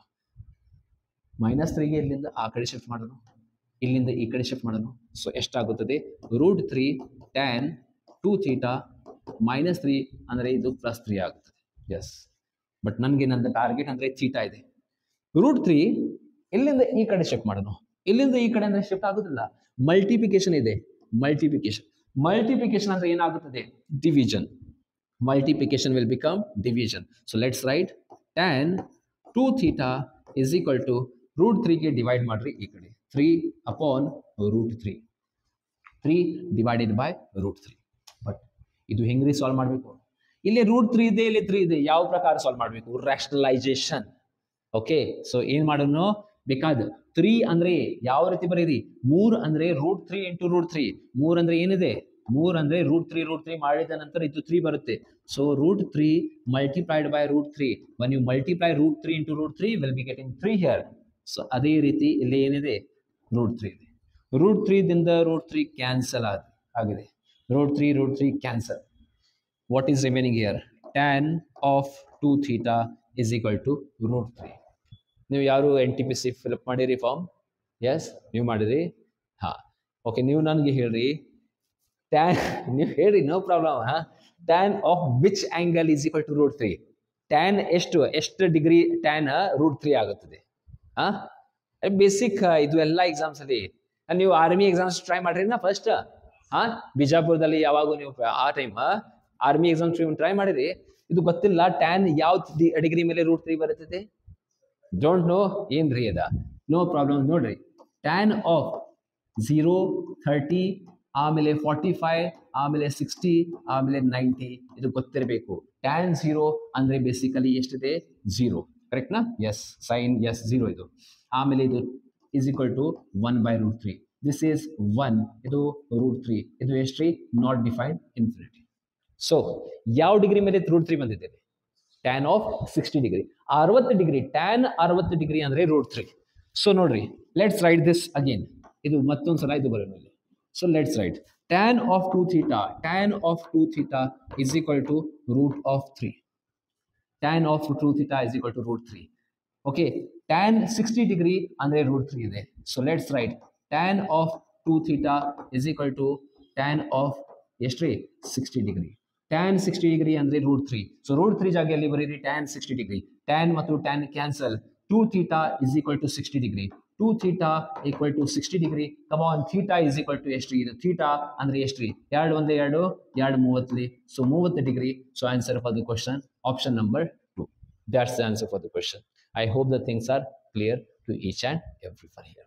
minus ತ್ರೀಗೆ ಇಲ್ಲಿಂದ ಆ ಕಡೆ shift ಮಾಡೋಣ ಇಲ್ಲಿಂದ ಈ ಕಡೆ ಶಿಫ್ಟ್ ಮಾಡೋಣ ಸೊ ಎಷ್ಟಾಗುತ್ತದೆ root three tan two theta minus three ಅಂದರೆ ಇದು ಪ್ಲಸ್ ತ್ರೀ ಆಗುತ್ತದೆ ಎಸ್ ಬಟ್ ನನಗೆ ನನ್ನ ಟಾರ್ಗೆಟ್ ಅಂದರೆ ಥೀಟಾ ಇದೆ ರೂಟ್ ತ್ರೀ ಇಲ್ಲಿಂದ ಈ ಕಡೆ ಶಿಫ್ಟ್ ಮಾಡೋಣ ಇಲ್ಲಿಂದ ಈ ಕಡೆ ಅಂದ್ರೆ ಶಿಫ್ಟ್ ಆಗುದಿಲ್ಲ ಮಲ್ಟಿಪ್ಲಿಕೇಶನ್ ಇದೆ ಮಲ್ಟಿಪ್ಲಿಕೇಶನ್ ಮಲ್ಟಿಪ್ಲಿಕೇಶನ್ ಅಂದ್ರೆ ಏನಾಗುತ್ತದೆ division multiplication will become division. So let's write tan 2 theta is equal to root 3 ಗೆ ಡಿವೈಡ್ ಮಾಡ್ರಿ ಈ ಕಡೆ 3 upon root three three divided by root three but ಇದು ಹೆಂಗ್ರಿ ಸಾಲ್ವ್ ಮಾಡಬೇಕು ಇಲ್ಲಿ ರೂಟ್ ತ್ರೀ ಇದೆ ಇಲ್ಲಿ ತ್ರೀ ಇದೆ ಯಾವ ಪ್ರಕಾರ ಸಾಲ್ವ್ ಮಾಡಬೇಕು ರ್ಯಾಷನಲೈಸೇಷನ್ ಓಕೆ ಸೊ ಏನ್ ಮಾಡೋಣ ಬೇಕಾದ ತ್ರೀ ಅಂದ್ರೆ ಯಾವ ರೀತಿ ಬರೀರಿ ಮೂರ್ ಅಂದ್ರೆ root three into root three ಮೂರ್ ಅಂದ್ರೆ ಏನಿದೆ ಮೂರ್ ಅಂದ್ರೆ ರೂಟ್ ತ್ರೀ ರೂಟ್ ತ್ರೀ ಮಾಡಿದ ನಂತರ ಇದು ತ್ರೀ ಬರುತ್ತೆ so root three multiplied by root three one you multiply root three into root three will be getting three here so ಅದೇ ರೀತಿ ಇಲ್ಲಿ ಏನಿದೆ ರೂಟ್ ತ್ರೀ ಇದೆ ರೂಟ್ ತ್ರೀದಿಂದ ರೂಟ್ ತ್ರೀ ಕ್ಯಾನ್ಸಲ್ ಆದ ಆಗಿದೆ root three root three cancel what is remaining here tan of two theta is equal to root three ನೀವು ಯಾರು N T P C fill up ಮಾಡಿರಿ ಫಾರ್ಮ್ ಎಸ್ ನೀವು ಮಾಡಿರಿ ಹಾಂ ಓಕೆ ನೀವು ನನಗೆ ಹೇಳ್ರಿ ಟ್ಯಾನ್ ನೀವು ಹೇಳ್ರಿ ನೋ ಪ್ರಾಬ್ಲಮ್ ಹಾಂ tan of which angle is equal to root three tan ಎಷ್ಟು ಎಷ್ಟು ಡಿಗ್ರಿ ಟ್ಯಾನ್ ರೂಟ್ ತ್ರೀ ಆಗುತ್ತದೆ ಹಾಂ ಬೇಸಿಕ್ ಇದು ಎಲ್ಲ ಎಕ್ಸಾಮ್ಸ್ ಅಲ್ಲಿ ನೀವು ಆರ್ಮಿ ಎಕ್ಸಾಮ್ಸ್ ಟ್ರೈ ಮಾಡ್ರಿ ನಾ ಫಸ್ಟ್ ಹಾಂ ಬಿಜಾಪುರದಲ್ಲಿ ಯಾವಾಗೂ ನೀವು ಆ ಟೈಮ್ ಆರ್ಮಿ ಎಕ್ಸಾಮ್ಸ್ ಟ್ರೈ ಮಾಡಿರಿ ಇದು ಗೊತ್ತಿಲ್ಲ ಟ್ಯಾನ್ ಯಾವ ಡಿಗ್ರಿ ಮೇಲೆ ರೂಟ್ ತ್ರೀ ಬರುತ್ತದೆ ಡೋಂಟ್ ನೋ ಏನ್ರಿ ಅದ ನೋ ಪ್ರಾಬ್ಲಮ್ ನೋಡ್ರಿ ಟ್ಯಾನ್ ಆಫ್ ಝೀರೋ ಥರ್ಟಿ ಆಮೇಲೆ ಫಾರ್ಟಿ ಫೈವ್ ಆಮೇಲೆ ಸಿಕ್ಸ್ಟಿ ಆಮೇಲೆ ನೈಂಟಿ ಇದು ಗೊತ್ತಿರಬೇಕು ಟ್ಯಾನ್ ಝೀರೋ ಅಂದ್ರೆ ಬೇಸಿಕಲಿ ಎಷ್ಟಿದೆ ಝೀರೋ ಕರೆಕ್ಟ್ನಾ ಎಸ್ ಸೈನ್ ಎಸ್ ಝೀರೋ ಇದು ಆಮೇಲೆ ಇದು is equal to one by root three this is one ಇದು ರೂಟ್ ತ್ರೀ ಇದು ಎಷ್ಟ್ರಿ ನಾಟ್ ಡಿಫೈನ್ಡ್ ಇನ್ಫಿನಿಟಿ ಸೊ ಯಾವ ಡಿಗ್ರಿ ಮೇಲೆ ರೂಟ್ ತ್ರೀ ಬಂದಿದ್ದೇವೆ ಟ್ಯಾನ್ ಆಫ್ ಸಿಕ್ಸ್ಟಿ ಡಿಗ್ರಿ ಅರವತ್ತು ಡಿಗ್ರಿ ಟ್ಯಾನ್ ಅರವತ್ತು ಡಿಗ್ರಿ ಅಂದ್ರೆ ರೂಟ್ ತ್ರೀ ಸೊ ನೋಡ್ರಿ ಲೆಟ್ಸ್ ರೈಟ್ ದಿಸ್ ಅಗೇನ್ ಇದು ಮತ್ತೊಂದು ಸಲ ಇದು ಬರೋಣ ಇಲ್ಲಿ so let's write tan of two theta tan of two theta is equal to root of three tan of two theta is equal to root three okay tan sixty degree ಅಂದ್ರೆ root three ಇದೆ so let's write tan of two theta is equal to tan of ಎಷ್ಟ್ರಿ sixty degree tan sixty degree ಅಂದ್ರೆ root three so root three ಜಾಗದಲ್ಲಿ ಬರೀರಿ tan sixty degree tan ಮತ್ತು tan cancel two theta is equal to sixty degree two theta equal to sixty degree come on theta is equal to ಎಷ್ಟ್ರಿ ಇದು theta ಅಂದ್ರೆ ಎಷ್ಟ್ರಿ ಎರಡು ಒಂದೇ ಎರಡು ಎರಡು ಮೂವತ್ತಲಿ ಸೊ ಮೂವತ್ತು degree so answer for the question option number two that's the answer for the question i hope the things are clear to each and everyone here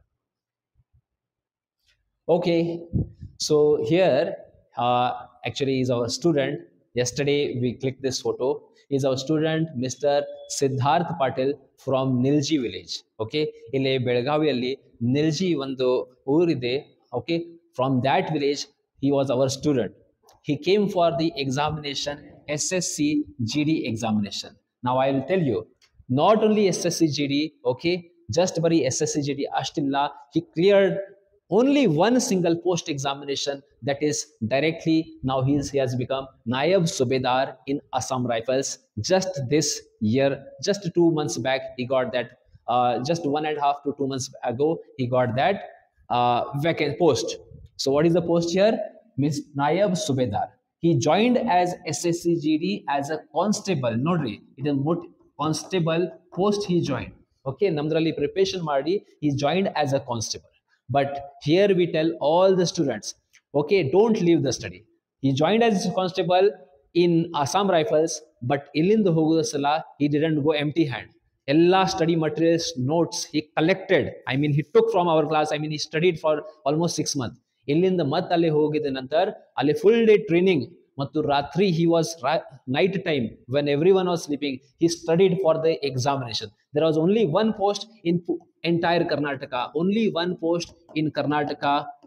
okay so here uh, actually is our student yesterday we clicked this photo is our student mr siddharth patil from nilji village okay ಇಲ್ಲಿ ಬೆಳಗಾವಿಯಲ್ಲಿ ನಿಲ್ಜಿ ಒಂದು ಊರಿದೆ okay from that village he was our student he came for the examination ssc gd examination now i will tell you not only ssc gd okay just bari ssc gd ashtilla he cleared only one single post examination that is directly now he, is, he has become nayab subedar in assam rifles just this year just two months back he got that uh, just one and a half to two months ago he got that uh, vacant post so what is the post here miss nayab subedar he joined as sscgd as a constable nodri it is mot constable post he joined okay ನಮ್ದ್ರಲ್ಲಿ preparation ಮಾಡಿ he joined as a constable but here we tell all the students okay don't leave the study he joined as a constable in assam rifles but ಇಲ್ಲಿಂದ ಹೋಗುವ ಸಲ he didn't go empty hand ಎಲ್ಲ study materials notes he collected I mean he took from our class I mean he studied for almost six month ಇಲ್ಲಿಂದ ಮತ್ತೆ ಅಲ್ಲಿ ಹೋಗಿದ ನಂತರ ಅಲ್ಲಿ ಫುಲ್ ಡೇ ಟ್ರೈನಿಂಗ್ ಮತ್ತು ರಾತ್ರಿ he was night time when everyone was sleeping he studied for the examination there was only one post in entire Karnataka only one post in Karnataka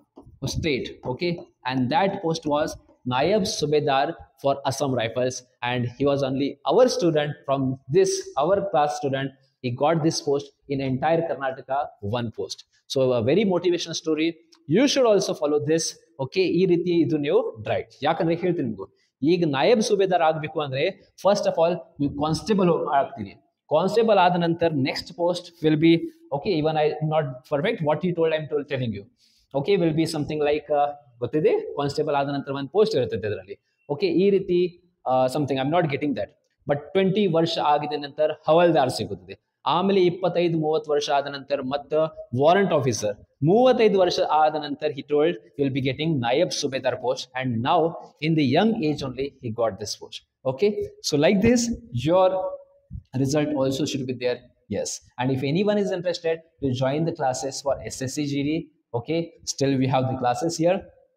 state okay and that post was Nayab Subedar for Assam Rifles and he was only our student from this our class student he got this post in entire Karnataka one post so a very motivational story you should also follow this okay ಈ ರೀತಿ ಇದು ನೀವು right ಯಾಕಂದ್ರೆ ಹೇಳ್ತೀನಿ ನಿಮ್ಗೂ ಈಗ ನಾಯಬ್ ಸುಬೇದಾರ್ ಆಗಬೇಕು ಅಂದ್ರೆ ಫಸ್ಟ್ ಆಫ್ ಆಲ್ ನೀವು ಕಾನ್ಸ್ಟೇಬಲ್ ಆಗ್ತೀರಿ ಕಾನ್ಸ್ಟೇಬಲ್ ಆದ ನಂತರ next post will be okay even I not perfect what you told I am tell telling you okay will be something like ಗೊತ್ತಿದೆ ಕಾನ್ಸ್ಟೇಬಲ್ ಆದ ನಂತರ ಒಂದು ಪೋಸ್ಟ್ ಇರ್ತದೆ ಅದರಲ್ಲಿ ಓಕೆ ಈ ರೀತಿ something I am not getting that but twenty ವರ್ಷ ಆಗಿದ ನಂತರ ಹವಲ್ದಾರ್ ಸಿಗುತ್ತದೆ ಆಮೇಲೆ ಇಪ್ಪತ್ತೈದು ಮೂವತ್ತು ವರ್ಷ ಆದ ನಂತರ ಮತ್ತೆ ವಾರಂಟ್ ಆಫೀಸರ್ ಮೂವತ್ತೈದು ವರ್ಷ ಆದ ನಂತರ he told will be getting naib subedar post and now in the young age only he got this post okay so like this your result also should be there yes and if anyone is interested to join the classes for ssc gd okay still we have the classes here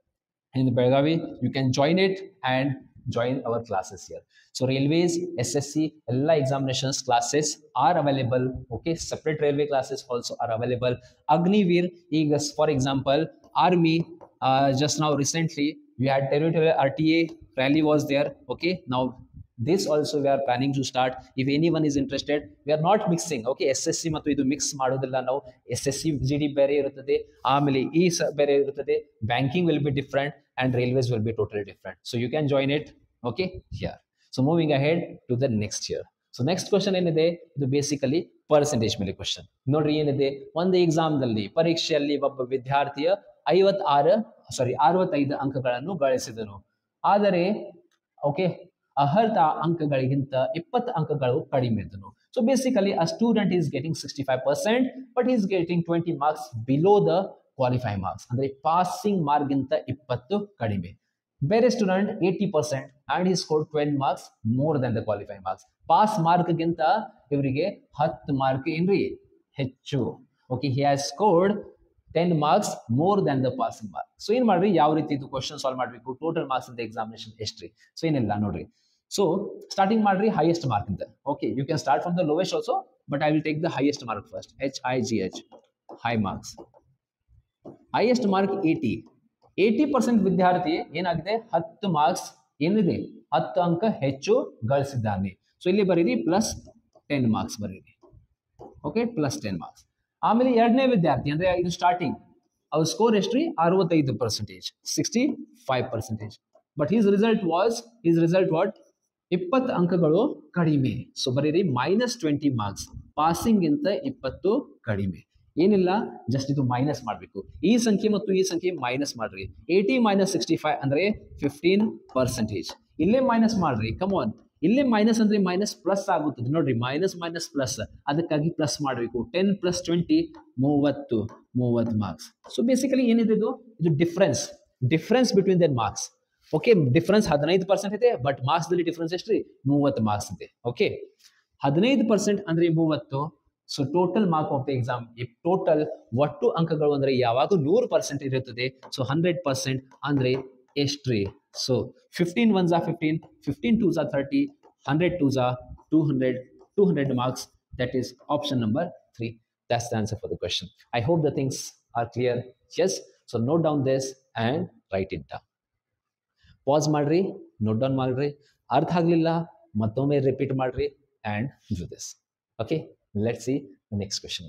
in Belgavi you can join it and join our classes here so railways ssc all examinations classes are available okay separate railway classes also are available agnivir egas for example army uh, just now recently we had territorial rta rally was there okay now this also we are planning to start if anyone is interested we are not mixing okay S S C ಮತ್ತು ಇದು mix ಮಾಡೋದಿಲ್ಲ ನಾವು S S C G D ಬೇರೆ ಇರುತ್ತದೆ ಆಮೇಲೆ ಈ ಸ ಬೇರೆ ಇರುತ್ತದೆ banking will be different and railways will be totally different so you can join it okay here so moving ahead to the next year so next question ಏನಿದೆ ಇದು basically percentage ಮೇಲೆ ಕ್ವಶನ್ ನೋಡ್ರಿ ಏನಿದೆ ಒಂದು ಎಕ್ಸಾಮ್ದಲ್ಲಿ ಪರೀಕ್ಷೆಯಲ್ಲಿ ಒಬ್ಬ ವಿದ್ಯಾರ್ಥಿಯ ಐವತ್ತಾರು ಸಾರಿ ಅರವತ್ತೈದು ಅಂಕಗಳನ್ನು ಗಳಿಸಿದನು ಆದರೆ ಓಕೆ ಅರ್ಹತ ಅಂಕಗಳಿಗಿಂತ ಇಪ್ಪತ್ತು ಅಂಕಗಳು ಕಡಿಮೆ ಇದ್ದನು so basically a student is getting sixty five percent but is getting twenty marks below the qualify marks ಅಂದ್ರೆ ಪಾಸಿಂಗ್ ಮಾರ್ಕ್ಗಿಂತ ಇಪ್ಪತ್ತು ಕಡಿಮೆ ಬೇರೆ ಸ್ಟೂಡೆಂಟ್ ಏಯ್ಟಿ ಪರ್ಸೆಂಟ್ ಅಂಡ್ ಈ score twelve marks more than the qualify marks pass ಮಾರ್ಕ್ಗಿಂತ ಇವರಿಗೆ ಹತ್ತು mark ಏನ್ರಿ ಹೆಚ್ಚು okay he has scored ten marks more than the passing mark so ಏನ್ ಮಾಡ್ರಿ ಯಾವ ರೀತಿ ಇದು ಕ್ವಶನ್ ಸಾಲ್ವ್ ಮಾಡಬೇಕು ಟೋಟಲ್ ಮಾರ್ಕ್ಸ್ ಅಂತ ಎಕ್ಸಾಮಿನೇಷನ್ ಎಷ್ಟ್ರಿ ಸೊ ಏನಿಲ್ಲ ನೋಡ್ರಿ ಸೊ ಸ್ಟಾರ್ಟಿಂಗ್ ಮಾಡ್ರಿ ಹೈಯೆಸ್ಟ್ ಮಾರ್ಕ್ ಅಂತ okay you can start from the lowest also but I will take the highest mark first H I G H high marks highest mark eighty eighty percent ವಿದ್ಯಾರ್ಥಿ ಏನಾಗಿದೆ ಹತ್ತು marks ಏನಿದೆ ಹತ್ತು ಅಂಕ ಹೆಚ್ಚು ಗಳಿಸಿದ್ದಾನೆ so ಇಲ್ಲಿ ಬರೀರಿ ಪ್ಲಸ್ ಟೆನ್ ಮಾರ್ಕ್ಸ್ ಬರೀರಿ ಓಕೆ ಪ್ಲಸ್ ಟೆನ್ ಮಾರ್ಕ್ಸ್ ಆಮೇಲೆ ಎರಡನೇ ವಿದ್ಯಾರ್ಥಿ ಅಂದ್ರೆ ಇದು ಸ್ಟಾರ್ಟಿಂಗ್ ಅವ್ರ ಸ್ಕೋರ್ ಎಷ್ಟು ರೀ ಅರವತ್ತೈದು percentage sixty five percentage but his result was his result what ಇಪ್ಪತ್ತು ಅಂಕಗಳು ಕಡಿಮೆ ಸೊ ಬರೀರಿ ಮೈನಸ್ ಟ್ವೆಂಟಿ ಮಾರ್ಕ್ಸ್ ಪಾಸಿಂಗ್ ಇಂತ ಇಪ್ಪತ್ತು ಕಡಿಮೆ ಏನಿಲ್ಲ ಜಸ್ಟ್ ಇದು ಮೈನಸ್ ಮಾಡಬೇಕು ಈ ಸಂಖ್ಯೆ ಮತ್ತು ಈ ಸಂಖ್ಯೆ ಮೈನಸ್ ಮಾಡ್ರಿ ಏಯ್ಟಿ ಮೈನಸ್ ಸಿಕ್ಸ್ಟಿ ಫೈವ್ ಅಂದ್ರೆ ಫಿಫ್ಟೀನ್ ಪರ್ಸೆಂಟೇಜ್ ಇಲ್ಲೇ ಮೈನಸ್ ಮಾಡ್ರಿ ಕಮಾನ್ ಇಲ್ಲೇ ಮೈನಸ್ ಅಂದ್ರೆ ಮೈನಸ್ ಪ್ಲಸ್ ಆಗುತ್ತದೆ ನೋಡ್ರಿ ಮೈನಸ್ ಮೈನಸ್ ಪ್ಲಸ್ ಅದಕ್ಕಾಗಿ ಪ್ಲಸ್ ಮಾಡಬೇಕು ಟೆನ್ ಪ್ಲಸ್ ಟ್ವೆಂಟಿ ಮೂವತ್ತು ಮೂವತ್ತು ಮಾರ್ಕ್ಸ್ ಸೊ ಬೇಸಿಕಲಿ ಏನಿದೆ ಇದು ಇದು difference difference between their marks okay difference ಹದಿನೈದು ಪರ್ಸೆಂಟ್ ಇದೆ ಬಟ್ ಮಾರ್ಕ್ಸ್ದಲ್ಲಿ ಡಿಫ್ರೆನ್ಸ್ ಎಷ್ಟು ರೀ ಮೂವತ್ತು ಮಾರ್ಕ್ಸ್ ಇದೆ ಓಕೆ ಹದಿನೈದು ಪರ್ಸೆಂಟ್ ಅಂದ್ರೆ ಮೂವತ್ತು so total mark of the exam total ಒಟ್ಟು ಅಂಕಗಳು ಅಂದ್ರೆ ಯಾವಾಗ ನೂರು ಪರ್ಸೆಂಟ್ ಇರುತ್ತದೆ ಸೊ ಹಂಡ್ರೆಡ್ ಪರ್ಸೆಂಟ್ ಅಂದ್ರೆ ಎಷ್ಟ್ರಿ ಸೊ ಫಿಫ್ಟೀನ್ ಒನ್ ಝಾ ಫಿಫ್ಟೀನ್ ಫಿಫ್ಟೀನ್ ಟೂ ಝಾ ಥರ್ಟಿ ಹಂಡ್ರೆಡ್ ಟೂ ಝಾ two hundred two hundred marks that is option number three that's the answer for the question. I hope the things are clear. Yes, so note down this and write it down. Pass ಮಾಡ್ರಿ note down ಮಾಡ್ರಿ ಅರ್ಥ ಆಗಲಿಲ್ಲ ಮತ್ತೊಮ್ಮೆ repeat ಮಾಡ್ರಿ and do this okay let see next question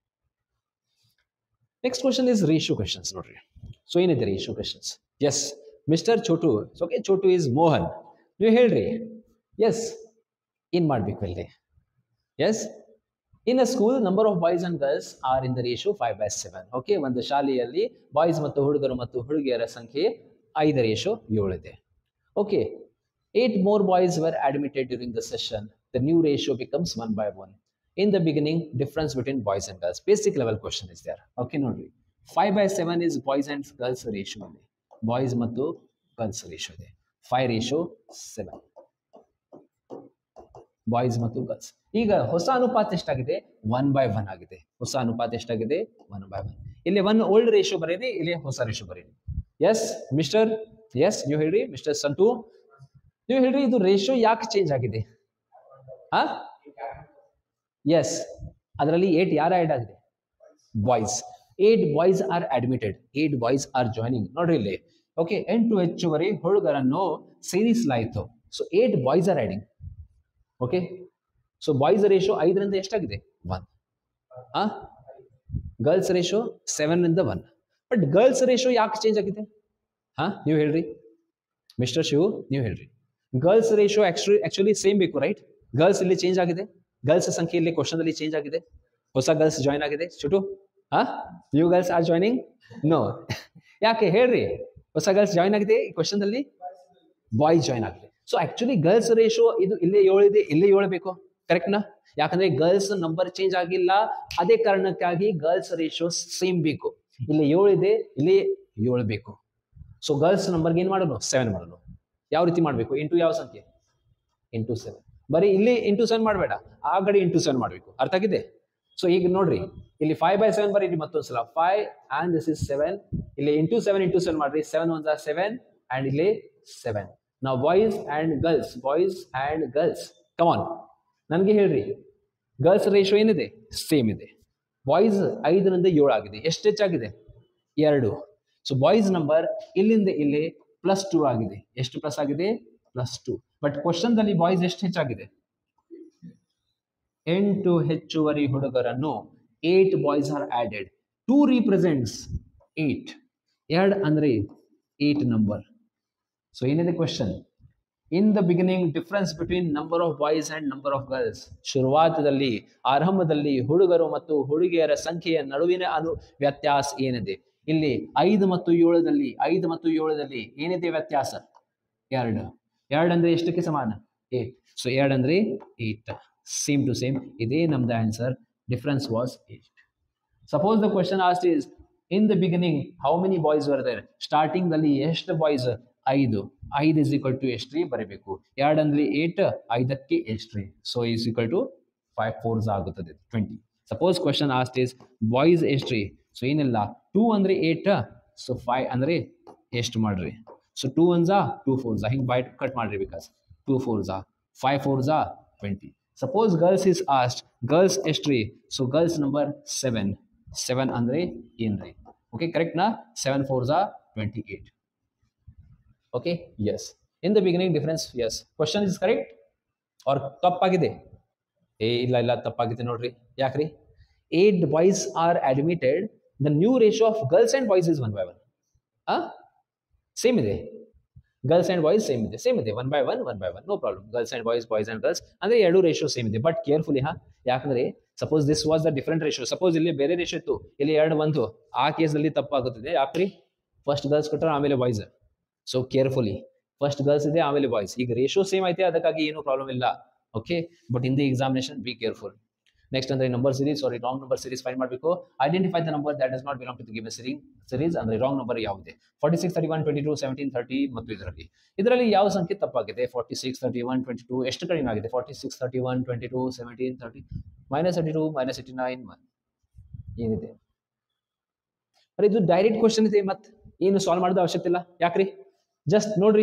next question is ratio questions ನೋಡ್ರಿ so ಏನಿದೆ ratio questions yes mister Chotu okay Chotu is Mohan ನೀವು ಹೇಳ್ರಿ ಎಸ್ ಏನು ಮಾಡಬೇಕು ಇಲ್ಲಿ yes in a school number of boys and girls are in the ratio five by seven okay ಒಂದು ಶಾಲೆಯಲ್ಲಿ boys ಮತ್ತು ಹುಡುಗರು ಮತ್ತು ಹುಡುಗಿಯರ ಸಂಖ್ಯೆ ಐದು ratio ಏಳಿದೆ okay eight more boys var admitted during the session the new ratio becomes one by one in the beginning difference between boys and girls basic level question is there okay ನೋಡ್ರಿ five by seven is boys and girls ratio ಇದೆ boys ಮತ್ತು girls ratio ಇದೆ five ratio seven boys ಮತ್ತು girls ಈಗ ಹೊಸ ಅನುಪಾತ ಎಷ್ಟಾಗಿದೆ one by one ಆಗಿದೆ ಹೊಸ ಅನುಪಾತ ಎಷ್ಟಾಗಿದೆ ಒನ್ ಬೈ ಒನ್ ಇಲ್ಲಿ ಒನ್ ಓಲ್ಡ್ ರೇಷಿಯೋ ಬರೀರಿ ಇಲ್ಲಿ ಹೊಸ ರೇಷಿಯೋ ಬರೀರಿ ಎಸ್ ಮಿಸ್ಟರ್ ಎಸ್ ನೀವು ಹೇಳ್ರಿ ಮಿಸ್ಟರ್ ಸಂಟು ನೀವು ಹೇಳ್ರಿ ಇದು ರೇಷಿಯೋ ಯಾಕೆ ಚೇಂಜ್ ಆಗಿದೆ ಹಾ ಎಸ್ ಅದರಲ್ಲಿ ಏಟ್ ಯಾರು ಆ್ಯಡ್ ಆಗಿದೆ boys eight boys are admitted eight boys are joining ನೋಡ್ರಿ ಇಲ್ಲಿ ಓಕೆ ಎಂಟು ಹೆಚ್ಚುವರಿ ಹುಡುಗರನ್ನು ಸೇರಿಸಲಾಯಿತು so eight boys are adding okay so boys ratio ಐದರಿಂದ ಎಷ್ಟಾಗಿದೆ ಒನ್ ಆ ಗರ್ಲ್ಸ್ ರೇಷೋ ಸೆವೆನ್ ಇಂದ ಒನ್ ಬಟ್ ಗರ್ಲ್ಸ್ ರೇಷೋ ಯಾಕೆ ಚೇಂಜ್ ಆಗಿದೆ ಹಾ ನೀವು ಹೇಳ್ರಿ ಮಿಸ್ಟರ್ ಶಿವು ನೀವು ಹೇಳ್ರಿ girls ratio actually actually same ಬೇಕು ರೈಟ್ ಗರ್ಲ್ಸ್ ಇಲ್ಲಿ ಚೇಂಜ್ ಆಗಿದೆ ಗರ್ಲ್ಸ್ ಸಂಖ್ಯೆ ಇಲ್ಲಿ ಕ್ವಶನ್ ಅಲ್ಲಿ ಚೇಂಜ್ ಆಗಿದೆ ಹೊಸ ಗರ್ಲ್ಸ್ ಜಾಯ್ನ್ ಆಗಿದೆ ಚುಟು ಹಾ you girls are joining no ಯಾಕೆ ಹೇಳ್ರಿ ಹೊಸ ಗರ್ಲ್ಸ್ ಜಾಯ್ನ್ ಆಗಿದೆ ಈ ಕ್ವಶನ್ ಅಲ್ಲಿ ಬಾಯ್ಸ್ ಜಾಯ್ನ್ ಆಗಿದೆ ಸೊ ಆಕ್ಚುಲಿ ಗರ್ಲ್ಸ್ ರೇಷೋ ಇದು ಇಲ್ಲೇ ಏಳಿದೆ ಇಲ್ಲೇ ಏಳ್ಬೇಕು ಕರೆಕ್ಟ್ನಾ ಯಾಕಂದ್ರೆ ಗರ್ಲ್ಸ್ ನಂಬರ್ ಚೇಂಜ್ ಆಗಿಲ್ಲ ಅದೇ ಕಾರಣಕ್ಕಾಗಿ ಗರ್ಲ್ಸ್ ರೇಷೋ ಸೇಮ್ ಬೇಕು ಇಲ್ಲಿ ಏಳಿದೆ ಇಲ್ಲಿ ಏಳು ಬೇಕು ಸೊ ಗರ್ಲ್ಸ್ ನಂಬರ್ಗೆ ಏನು ಮಾಡೋಣ ಸೆವೆನ್ ಮಾಡೋಣ ಯಾವ ರೀತಿ ಮಾಡಬೇಕು ಇಂಟು ಯಾವ ಸಂಖ್ಯೆ ಇಂಟು ಸೆವೆನ್ ಬರೀ ಇಲ್ಲಿ ಇಂಟು ಸೆವೆನ್ ಮಾಡಬೇಡ ಆ ಕಡೆ ಇಂಟು ಸೆವೆನ್ ಮಾಡಬೇಕು ಅರ್ಥ ಆಗಿದೆ ಸೊ ಈಗ ನೋಡ್ರಿ ಇಲ್ಲಿ ಫೈವ್ ಬೈ ಸೆವೆನ್ ಬರೀ ಮತ್ತೊಂದ್ಸಲ five and this is seven ಇಲ್ಲಿ ಇಂಟು ಸೆವೆನ್ ಇಂಟು ಸೆವೆನ್ ಮಾಡ್ರಿ ಸೆವೆನ್ ಒನ್ ಸೆವೆನ್ ಆ್ಯಂಡ್ ಇಲ್ಲಿ ಸೆವೆನ್ ನಾವು boys and girls boys and girls come on ನನಗೆ ಹೇಳ್ರಿ ಗರ್ಲ್ಸ್ ರೇಷೋ ಏನಿದೆ ಸೇಮ್ ಇದೆ ಬಾಯ್ಸ್ ಐದರಿಂದ ಏಳು ಆಗಿದೆ ಎಷ್ಟು ಹೆಚ್ಚಾಗಿದೆ ಎರಡು ಸೊ ಬಾಯ್ಸ್ ನಂಬರ್ ಇಲ್ಲಿಂದ ಇಲ್ಲಿ ಪ್ಲಸ್ ಟೂ ಆಗಿದೆ ಎಷ್ಟು ಪ್ಲಸ್ ಆಗಿದೆ ಪ್ಲಸ್ ಟೂ ಬಟ್ ಕ್ವಶನ್ದಲ್ಲಿ ಬಾಯ್ಸ್ ಎಷ್ಟು ಹೆಚ್ಚಾಗಿದೆ ಎಂಟು ಹೆಚ್ಚುವರಿ ಹುಡುಗರನ್ನು eight boys are added two represents eight ಎರಡು ಅಂದ್ರೆ ಏಟ್ ನಂಬರ್ ಸೊ ಏನಿದೆ question in the beginning difference between number of boys and number of girls ಶುರುವಾತದಲ್ಲಿ ಆರಂಭದಲ್ಲಿ ಹುಡುಗರು ಮತ್ತು ಹುಡುಗಿಯರ ಸಂಖ್ಯೆಯ ನಡುವಿನ ಅನು ವ್ಯತ್ಯಾಸ ಏನಿದೆ ಇಲ್ಲಿ ಐದು ಮತ್ತು ಏಳದಲ್ಲಿ ಐದು ಮತ್ತು ಏಳದಲ್ಲಿ ಏನಿದೆ ವ್ಯತ್ಯಾಸ ಎರಡು ಎರಡು ಅಂದ್ರೆ ಎಷ್ಟಕ್ಕೆ ಸಮಾನ ಏಟ್ ಸೊ ಎರಡು ಅಂದ್ರೆ ಏಟ್ ಸೇಮ್ ಟು ಸೇಮ್ ಇದೇ ನಮ್ದು answer difference was eight suppose the question asked is in the beginning how many boys were there starting ದಲ್ಲಿ ಎಷ್ಟು ಬಾಯ್ಸ್ ಐದು ಐದು ಇಸ್ ಈಕ್ವಲ್ ಟು ಎಷ್ಟ್ರಿ ಬರೀಬೇಕು ಎರಡಂದ್ಲಿ ಏಟ್ ಐದಕ್ಕೆ ಎಷ್ಟ್ರಿ so is equal to five fours ಆಗುತ್ತದೆ twenty suppose question asked is boys ಎಷ್ಟ್ರಿ ಸೊ ಏನಿಲ್ಲ ಟೂ ಅಂದ್ರೆ ಏಟ್ ಸೊ ಫೈವ್ ಅಂದ್ರೆ ಎಷ್ಟು ಮಾಡ್ರಿ ಸೊ ಟೂ ಒನ್ಸಾ ಟೂ ಫೋರ್ಸಾ ಹಿಂಗೆ ಬೈ ಕಟ್ ಮಾಡ್ರಿ ಬಿಕಾಸ್ ಟೂ ಫೋರ್ಸಾ ಫೈವ್ ಫೋರ್ಸಾ twenty suppose girls is asked girls ಎಷ್ಟ್ರಿ so girls number seven seven ಅಂದರೆ ಏನ್ರಿ ಓಕೆ ಕರೆಕ್ಟ್ನಾ ಸೆವೆನ್ ಫೋರ್ ಝಾ twenty eight okay yes in the beginning difference S question is correct ಅವ್ರ ತಪ್ಪಾಗಿದೆ ಏ ಇಲ್ಲ ಇಲ್ಲ ತಪ್ಪಾಗಿದೆ ನೋಡ್ರಿ ಯಾಕ್ರಿ eight boys are admitted the new ratio of girls and boys is one by one ಆ ಸೇಮ್ ಇದೆ ಗರ್ಲ್ಸ್ ಆ್ಯಂಡ್ ಬಾಯ್ಸ್ ಸೇಮ್ ಇದೆ ಸೇಮ್ ಇದೆ one by one one by one no problem girls and boys boys and girls ಅಂದರೆ ಎರಡು ratio same ಇದೆ but carefully ಹಾ ಯಾಕಂದ್ರೆ suppose this was the different ratio suppose ಇಲ್ಲಿ ಬೇರೆ ರೇಷಿಯೋ ಇತ್ತು ಇಲ್ಲಿ ಎರಡು ಬಂತು ಆ ಕೇಸಲ್ಲಿ ತಪ್ಪಾಗುತ್ತದೆ ಯಾಕ್ರಿ ಫಸ್ಟ್ ಗರ್ಲ್ಸ್ ಕೊಟ್ಟರೆ ಆಮೇಲೆ boys so carefully first girls ಇದೆ ಆಮೇಲೆ ಬಾಯ್ಸ್ ಈಗ ರೇಷಿಯೋ ಸೇಮ್ ಐತೆ ಅದಕ್ಕಾಗಿ ಏನು ಪ್ರಾಬ್ಲಮ್ ಇಲ್ಲ okay but in the examination be careful next ಅಂದ್ರೆ number series sorry wrong number series find ಮಾಡಬೇಕು identify the number that does not belong to the given series series ಅಂದ್ರೆ wrong number ಯಾವುದೇ forty six thirty one twenty two seventeen thirty ಮತ್ತು ಇದರಲ್ಲಿ ಇದರಲ್ಲಿ ಯಾವ ಸಂಖ್ಯೆ ತಪ್ಪಾಗಿದೆ forty six thirty one twenty two ಎಷ್ಟು ಕಡಿಮೆ ಆಗಿದೆ forty six thirty one twenty two seventeen thirty minus thirty to minus eighty nine ಏನಿದೆ ಅರೆ ಇದು ಡೈರೆಕ್ಟ್ ಕ್ವಶನ್ ಇದೆ ಮತ್ತೆ ಏನು ಸಾಲ್ವ್ ಮಾಡೋದು ಅವಶ್ಯಕತೆ ಇಲ್ಲ ಯಾಕ್ರಿ ಜಸ್ಟ್ ನೋಡ್ರಿ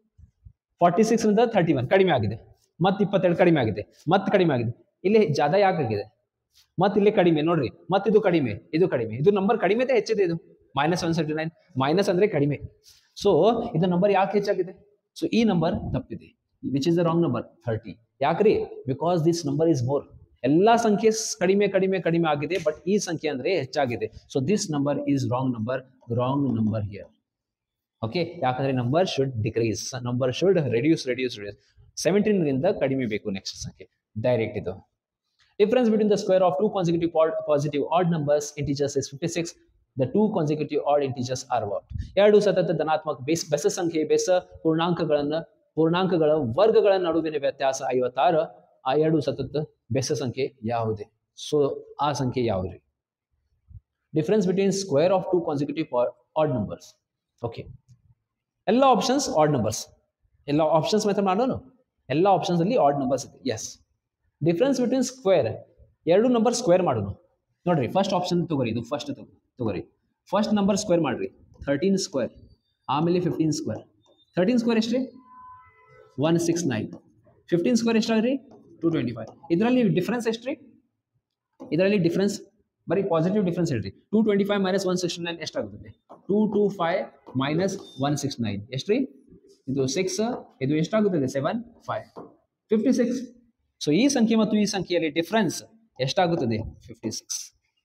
ಫಾರ್ಟಿ ಸಿಕ್ಸ್ ಇಂದ ಥರ್ಟಿ ಒನ್ ಕಡಿಮೆ ಆಗಿದೆ ಮತ್ತೆ ಇಪ್ಪತ್ತೆರಡು ಕಡಿಮೆ ಆಗಿದೆ ಮತ್ತೆ ಕಡಿಮೆ ಆಗಿದೆ ಇಲ್ಲಿ ಜಾದ ಯಾಕಾಗಿದೆ ಮತ್ತೆ ಇಲ್ಲಿ ಕಡಿಮೆ ನೋಡ್ರಿ ಮತ್ತೆ ಇದು ಕಡಿಮೆ ಇದು ಕಡಿಮೆ ಇದು ನಂಬರ್ ಕಡಿಮೆ ಹೆಚ್ಚಿದೆ ಇದು minus one seventy nine minus ಅಂದ್ರೆ ಕಡಿಮೆ ಸೊ ಇದು ನಂಬರ್ ಯಾಕೆ ಹೆಚ್ಚಾಗಿದೆ ಸೊ ಈ ನಂಬರ್ ತಪ್ಪಿದೆ which is the wrong number thirty ಯಾಕ್ರಿ because this number is more ಎಲ್ಲಾ ಸಂಖ್ಯೆ ಸ್- ಕಡಿಮೆ ಕಡಿಮೆ ಕಡಿಮೆ ಆಗಿದೆ ಬಟ್ ಈ ಸಂಖ್ಯೆ ಅಂದ್ರೆ ಹೆಚ್ಚಾಗಿದೆ so this number is wrong number wrong number here okay ಯಾಕಂದ್ರೆ number should decrease number should reduce reduce reduce ಸೆವೆಂಟೀನ್ಗಿಂತ ಕಡಿಮೆ ಬೇಕು ನೆಕ್ಸ್ಟ್ ಸಂಖ್ಯೆ ಡೈರೆಕ್ಟ್ ಇದು difference between the square of two consecutive positive odd numbers integers is fifty six the two consecutive odd integers are what ಎರಡು ಸತತ ಧನಾತ್ಮಕ base ಬೆಸ ಸಂಖ್ಯೆ ಬೆಸ ಪೂರ್ಣಾಂಕಗಳನ್ನ ಪೂರ್ಣಾಂಕಗಳ ವರ್ಗಗಳ ನಡುವಿನ ವ್ಯತ್ಯಾಸ ಐವತ್ತಾರು ಆ ಎರಡು ಸತತ ಬೆಸ ಸಂಖ್ಯೆ ಯಾವುದೇ ಸೊ ಆ ಸಂಖ್ಯೆ ಯಾವುದು difference between square of two consecutive odd numbers okay ಎಲ್ಲ ಆಪ್ಷನ್ಸ್ ಆಡ್ ನಂಬರ್ಸ್ ಎಲ್ಲ ಆಪ್ಷನ್ಸ್ ಮೆಥಡ್ ಮಾಡೋಣ ಎಲ್ಲ ಆಪ್ಷನ್ಸ್ ಅಲ್ಲಿ ಆಡ್ ನಂಬರ್ಸ್ ಇದೆ ಎಸ್ ಡಿಫ್ರೆನ್ಸ್ ಬಿಟ್ವೀನ್ ಸ್ಕ್ವೇರ್ ಎರಡು ನಂಬರ್ ಸ್ಕ್ವೇರ್ ಮಾಡೋಣ ನೋಡ್ರಿ ಫಸ್ಟ್ ಆಪ್ಷನ್ ತಗೋರಿ ಇದು ಫಸ್ಟ್ ತಗೋರಿ ಫಸ್ಟ್ ನಂಬರ್ ಸ್ಕ್ವೇರ್ ಮಾಡ್ರಿ ಥರ್ಟೀನ್ ಸ್ಕ್ವೇರ್ ಆಮೇಲೆ ಫಿಫ್ಟೀನ್ ಸ್ಕ್ವೇರ್ ಥರ್ಟೀನ್ ಸ್ಕ್ವೇರ್ ಎಷ್ಟು ರೀ one six nine fifteen square ಎಷ್ಟಾಗ್ರಿ ಟು ಟ್ವೆಂಟಿ ಫೈವ್ ಇದರಲ್ಲಿ ಡಿಫ್ರೆನ್ಸ್ ಎಷ್ಟು ರೀ ಇದರಲ್ಲಿ ಡಿಫ್ರೆನ್ಸ್ ಬರೀ ಪಾಸಿಟಿವ್ ಡಿಫ್ರೆನ್ಸ್ ಹೇಳ್ರಿ two twenty five minus one sixty nine ಎಷ್ಟಾಗುತ್ತದೆ two two five minus one six nine ಎಷ್ಟು ರೀ ಇದು ಸಿಕ್ಸ್ ಇದು ಎಷ್ಟಾಗುತ್ತದೆ seven five fifty six so ಈ ಸಂಖ್ಯೆ ಮತ್ತು ಈ ಸಂಖ್ಯೆಯಲ್ಲಿ ಡಿಫ್ರೆನ್ಸ್ ಎಷ್ಟಾಗುತ್ತದೆ fifty six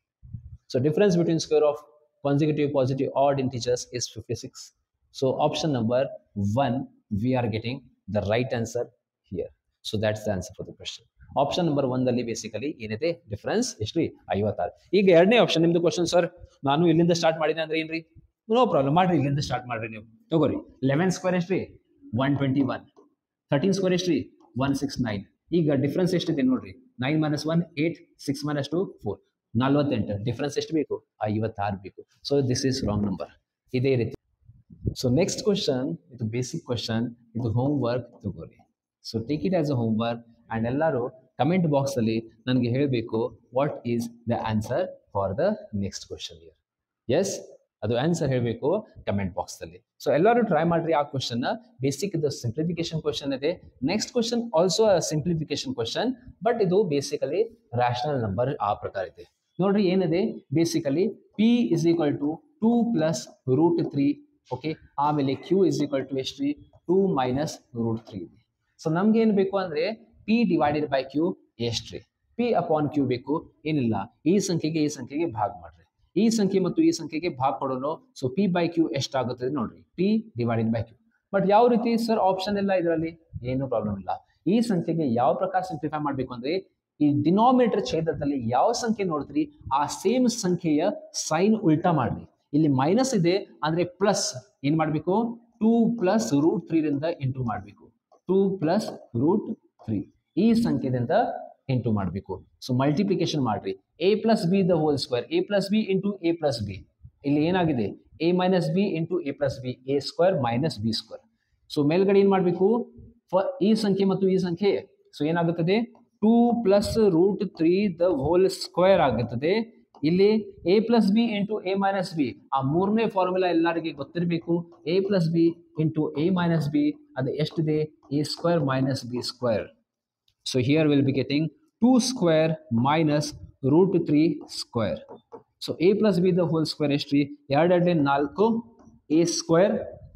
so difference between square of consecutive positive odd integers is fifty six so option number one we are getting the right answer here so that's the answer for the question option number ಒಂದಲ್ಲಿ basically ಏನಿದೆ difference ಎಷ್ಟು ರೀ ಐವತ್ತಾರು ಈಗ ಎರಡನೇ option ನಿಮ್ದು question sir ನಾನು ಇಲ್ಲಿಂದ ಸ್ಟಾರ್ಟ್ ಮಾಡಿದೆ ಅಂದ್ರೆ ಏನ್ರಿ ನೋ ಪ್ರಾಬ್ಲಮ್ ಮಾಡ್ರಿ ಇಲ್ಲಿಂದ ಸ್ಟಾರ್ಟ್ ಮಾಡ್ರಿ ನೀವು ತಗೋರಿ ಲೆವೆನ್ ಸ್ಕ್ವೇರ್ ಎಷ್ಟು ರೀ one twenty one thirteen square ಎಷ್ಟು ರೀ ಒನ್ ಸಿಕ್ಸ್ ನೈನ್ ಈಗ ಡಿಫ್ರೆನ್ಸ್ ಎಷ್ಟಿದೆ ನೋಡ್ರಿ nine minus one eight six minus two four ನಲ್ವತ್ತೆಂಟು ಡಿಫ್ರೆನ್ಸ್ ಎಷ್ಟು ಬೇಕು ಐವತ್ತಾರು ಬೇಕು so this is wrong number ಇದೇ ರೀತಿ ಸೊ ನೆಕ್ಸ್ಟ್ ಕ್ವಶನ್ ಇದು ಬೇಸಿಕ್ ಕ್ವಶನ್ ಇದು ಹೋಮ್ ವರ್ಕ್ ತಗೋರಿ so take it as a homework and ಎಲ್ಲರೂ ಕಮೆಂಟ್ ಬಾಕ್ಸಲ್ಲಿ ನನಗೆ ಹೇಳಬೇಕು what is the answer for the next question year yes ಅದು ಆನ್ಸರ್ ಹೇಳಬೇಕು ಕಮೆಂಟ್ ಬಾಕ್ಸಲ್ಲಿ ಸೊ ಎಲ್ಲರೂ ಟ್ರೈ ಮಾಡ್ರಿ ಆ ಕ್ವಶನ್ ಬೇಸಿಕ್ ಇದು ಸಿಂಪ್ಲಿಫಿಕೇಶನ್ ಕ್ವಶನ್ ಇದೆ next question also simplification question but ಇದು ಬೇಸಿಕಲಿ ರ್ಯಾಷನಲ್ ನಂಬರ್ ಆ ಪ್ರಕಾರ ಇದೆ ನೋಡ್ರಿ ಏನಿದೆ basically P is equal to two plus root three okay ಆಮೇಲೆ ಕ್ಯೂ ಇಸ್ ಈಕ್ವಲ್ ಟು ಎಷ್ಟು ರೀ ಟೂ ಮೈನಸ್ ರೂಟ್ ತ್ರೀ ಇದೆ ಸೊ ನಮ್ಗೆ ಏನು ಬೇಕು ಅಂದ್ರೆ ಪಿ ಡಿವೈಡೆಡ್ ಬೈ ಕ್ಯೂ ಎಷ್ಟು ರೀ ಪಿ ಅಪಾನ್ ಕ್ಯೂ ಬೇಕು ಏನಿಲ್ಲ ಈ ಸಂಖ್ಯೆಗೆ ಈ ಸಂಖ್ಯೆಗೆ ಭಾಗ ಮಾಡ್ರಿ ಈ ಸಂಖ್ಯೆ ಮತ್ತು ಈ ಸಂಖ್ಯೆಗೆ ಭಾಗ ಕೊಡೋಣ ಸೊ ಪಿ ಬೈ ಕ್ಯೂ ಎಷ್ಟಾಗುತ್ತದೆ ನೋಡ್ರಿ P divided by Q but ಯಾವ ರೀತಿ ಸರ್ ಆಪ್ಷನ್ ಇಲ್ಲ ಇದರಲ್ಲಿ ಏನು ಪ್ರಾಬ್ಲಮ್ ಇಲ್ಲ ಈ ಸಂಖ್ಯೆಗೆ ಯಾವ ಪ್ರಕಾರ ಸಿಂಪ್ಲಿಫೈ ಮಾಡಬೇಕು ಅಂದ್ರೆ ಈ ಡಿನಾಮಿನೇಟರ್ ಛೇದದಲ್ಲಿ ಯಾವ ಸಂಖ್ಯೆ ನೋಡ್ತೀರಿ ಆ ಸೇಮ್ ಸಂಖ್ಯೆಯ ಸೈನ್ ಉಲ್ಟಾ ಮಾಡ್ರಿ ಇಲ್ಲಿ ಮೈನಸ್ ಇದೆ ಅಂದ್ರೆ ಪ್ಲಸ್ ಏನ್ ಮಾಡಬೇಕು ಟೂ ಪ್ಲಸ್ ರೂಟ್ ತ್ರೀರಿಂದ ಇಂಟು ಮಾಡಬೇಕು ಟೂ ಪ್ಲಸ್ ರೂಟ್ ತ್ರೀ ಈ ಸಂಖ್ಯೆದಿಂದ ಇಂಟು ಮಾಡಬೇಕು ಸೊ ಮಲ್ಟಿಪ್ಲಿಕೇಶನ್ ಮಾಡ್ರಿ A plus B the whole square A plus B into A plus B ಇಲ್ಲಿ ಏನಾಗಿದೆ A minus B into A plus B A square minus B square so ಮೇಲ್ಗಡೆ ಏನ್ ಮಾಡಬೇಕು ಈ ಸಂಖ್ಯೆ ಮತ್ತು ಈ ಸಂಖ್ಯೆ ಸೊ ಏನಾಗುತ್ತದೆ two plus root three the whole square ಆಗುತ್ತದೆ ಇಲ್ಲಿ A plus B into A minus B ಆ ಮೂರನೇ ಫಾರ್ಮುಲಾ ಎಲ್ಲರಿಗೆ ಗೊತ್ತಿರಬೇಕು A plus B into A minus B ಅದು ಎಷ್ಟಿದೆ A square minus B square so here will be getting two square minus root three square so A plus B the whole square ಎಷ್ಟು ರೀ ಎರಡು ಎರಡನೇ ನಾಲ್ಕು A square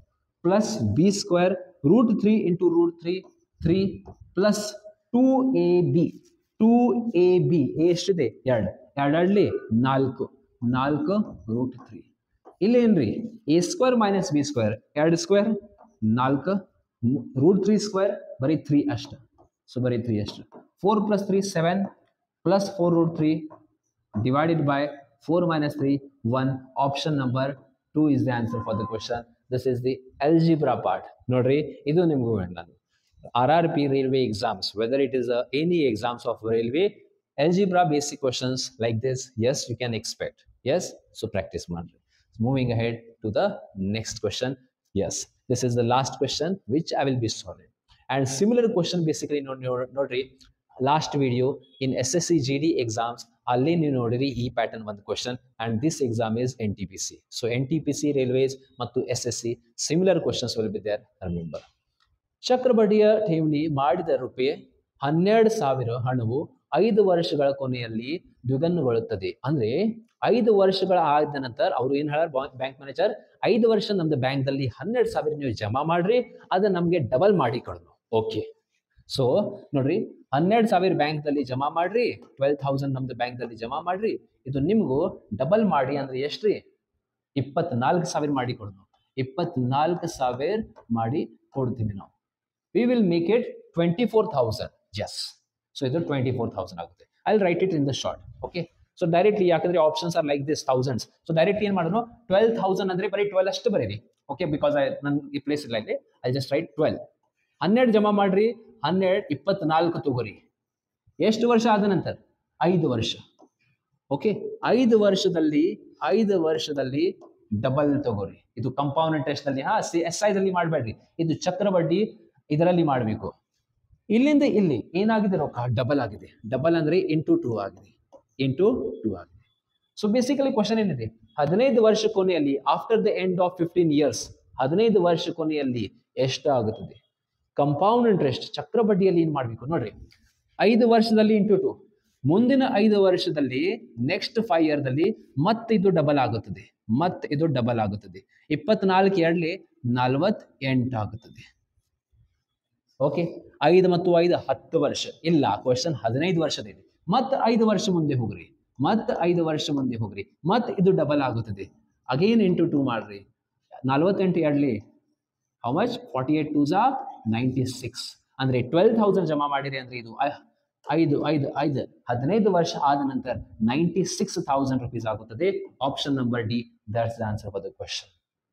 plus B square root three into root three three plus two A B two A B ಎಷ್ಟಿದೆ ಎರಡು ಎರಡಲ್ಲಿ ನಾಲ್ಕು ನಾಲ್ಕು ರೂಟ್ ತ್ರೀ ಇಲ್ಲೇನ್ರಿ A square minus B square ಎರಡು ಸ್ಕ್ವೇರ್ ನಾಲ್ಕು ರೂಟ್ ತ್ರೀ ಸ್ಕ್ವೇರ್ ಬರೀ ತ್ರೀ ಅಷ್ಟು ಸೊ ಬರೀ ತ್ರೀ ಅಷ್ಟು four plus three seven plus four root three divided by 4 minus 3 1 option number 2 is the answer for the question this is the algebra part ನೋಡ್ರಿ ಇದು ನಿಮಗೂ ನಾನು R R B railway exams whether it is any exams of railway algebra basic questions like this yes you can expect yes so practice ಮಾಡ್ರಿ moving ahead to the next question yes this is the last question which i will be solving and similar question basically ನೋಡ್- ನೋಡ್- ನೋಡ್ರಿ last video in S S C G D exams ಅಲ್ಲಿ ನೀವು ನೋಡಿರಿ ಈ pattern ಒಂದು question and this exam is N T P C so N T P C railways ಮತ್ತು S S C similar questions will be there remember ಚಕ್ರಬಡ್ಡಿಯ ಠೇವಣಿ ಮಾಡಿದ ರೂಪಾಯಿ ಹನ್ನೆರಡು ಸಾವಿರ ಹಣವು ಐದು ವರ್ಷಗಳ ಕೊನೆಯಲ್ಲಿ ದ್ವಿಗುಣಗೊಳ್ಳುತ್ತದೆ ಅಂದ್ರೆ ಐದು ವರ್ಷಗಳ ಆದ ನಂತರ ಅವರು ಏನ್ ಹೇಳಾರ ಬ್ಯಾಂಕ್ ಮ್ಯಾನೇಜರ್ ಐದು ವರ್ಷ ನಮ್ದು ಬ್ಯಾಂಕ್ದಲ್ಲಿ ಹನ್ನೆರಡು ಸಾವಿರ ನೀವು ಜಮಾ ಮಾಡ್ರಿ ಅದು ನಮಗೆ ಡಬಲ್ ಮಾಡಿ ಕೊಡೋದು ಓಕೆ ಸೊ ನೋಡ್ರಿ ಹನ್ನೆರಡು ಸಾವಿರ ಬ್ಯಾಂಕ್ದಲ್ಲಿ ಜಮಾ ಮಾಡ್ರಿ ಟ್ವೆಲ್ ಥೌಸಂಡ್ ನಮ್ದು ಬ್ಯಾಂಕ್ದಲ್ಲಿ ಜಮಾ ಮಾಡ್ರಿ ಇದು ನಿಮಗೂ ಡಬಲ್ ಮಾಡಿ ಅಂದ್ರೆ ಎಷ್ಟ್ರಿ ಇಪ್ಪತ್ನಾಲ್ಕು ಸಾವಿರ ಮಾಡಿ ಕೊಡೋದು ಇಪ್ಪತ್ನಾಲ್ಕು ಸಾವಿರ ಮಾಡಿ ಕೊಡ್ತೀವಿ ನಾವು we will make it twenty four thousand just so ಇದು ಟ್ವೆಂಟಿ ಫೋರ್ ಥೌಸಂಡ್ ಆಗುತ್ತೆ I write it in the short okay so directly ಯಾಕಂದ್ರೆ options are like this thousands so directly ಏನು ಮಾಡೋಣ ಟ್ವೆಲ್ ಥೌಸಂಡ್ ಅಂದ್ರೆ ಬರೀ ಟ್ವೆಲ್ ಅಷ್ಟು ಬರೀರಿ okay because I ನನ್ ಈ ಪ್ಲೇಸ್ ಇಲ್ಲ ಇಲ್ಲಿ ಐ ಜಸ್ಟ್ ರೈಟ್ ಟ್ವೆಲ್ ಹನ್ನೆರಡು ಜಮಾ ಮಾಡ್ರಿ ಹನ್ನೆರಡು ಇಪ್ಪತ್ನಾಲ್ಕು ತಗೋರಿ ಎಷ್ಟು ವರ್ಷ ಆದ ನಂತರ ಐದು ವರ್ಷ ಓಕೆ ಐದು ವರ್ಷದಲ್ಲಿ ಐದು ವರ್ಷದಲ್ಲಿ ಡಬಲ್ ತಗೋರಿ ಇದು ಕಂಪೌಂಡ್ ಇಂಟ್ರೆಸ್ಟ್ ನಲ್ಲಿ ಹಾ ಸಿ ಎಸ್ ಐದಲ್ಲಿ ಮಾಡಬೇಡ್ರಿ ಇದು ಚಕ್ರಬಡ್ಡಿ ಇದರಲ್ಲಿ ಮಾಡಬೇಕು ಇಲ್ಲಿಂದ ಇಲ್ಲಿ ಏನಾಗಿದೆ ರೊಕ್ಕ ಡಬಲ್ ಆಗಿದೆ ಡಬಲ್ ಅಂದ್ರೆ ಇಂಟು ಟೂ ಆಗಿದೆ ಇಂಟು ಟೂ ಆಗಿದೆ ಸೊ ಬೇಸಿಕಲಿ ಕ್ವಶನ್ ಏನಿದೆ ಹದಿನೈದು ವರ್ಷ ಕೊನೆಯಲ್ಲಿ after the end of fifteen years ಹದಿನೈದು ವರ್ಷ ಕೊನೆಯಲ್ಲಿ ಎಷ್ಟು ಆಗುತ್ತದೆ ಕಂಪೌಂಡ್ ಇಂಟ್ರೆಸ್ಟ್ ಚಕ್ರಬಡ್ಡಿಯಲ್ಲಿ ಏನ್ ಮಾಡಬೇಕು ನೋಡ್ರಿ ಐದು ವರ್ಷದಲ್ಲಿ ಇಂಟು ಟು ಮುಂದಿನ ಐದು ವರ್ಷದಲ್ಲಿ ನೆಕ್ಸ್ಟ್ ಫೈವ್ ಇಯರ್ದಲ್ಲಿ ಮತ್ತೆ ಇದು ಡಬಲ್ ಆಗುತ್ತದೆ ಮತ್ತೆ ಇದು ಡಬಲ್ ಆಗುತ್ತದೆ ಇಪ್ಪತ್ನಾಲ್ಕು ಎರಡ್ಲಿ ನಲ್ವತ್ ಎಂಟು ಆಗುತ್ತದೆ ಓಕೆ ಐದು ಮತ್ತು ಐದು ಹತ್ತು ವರ್ಷ ಇಲ್ಲ ಕ್ವಶನ್ ಹದಿನೈದು ವರ್ಷದ ಇದೆ ಮತ್ತೆ ಐದು ವರ್ಷ ಮುಂದೆ ಹೋಗ್ರಿ ಮತ್ತೆ ಐದು ವರ್ಷ ಮುಂದೆ ಹೋಗ್ರಿ ಮತ್ತೆ ಇದು ಡಬಲ್ ಆಗುತ್ತದೆ ಅಗೇನ್ ಇಂಟು ಟೂ ಮಾಡ್ರಿ ನಲ್ವತ್ತೆಂಟು ಎರಡ್ಲಿ how much forty eight two ಝಾ ನೈಂಟಿ ಸಿಕ್ಸ್ ಅಂದ್ರೆ ಟ್ವೆಲ್ ಥೌಸಂಡ್ ಜಮಾ ಮಾಡಿರಿ ಅಂದ್ರೆ ಇದು ಐ- ಐದು ಐದು ಐದು ಹದಿನೈದು ವರ್ಷ ಆದ ನಂತರ ನೈಂಟಿ ಸಿಕ್ಸ್ ಥೌಸಂಡ್ ರುಪೀಸ್ ಆಗುತ್ತದೆ option number D that's the answer for the question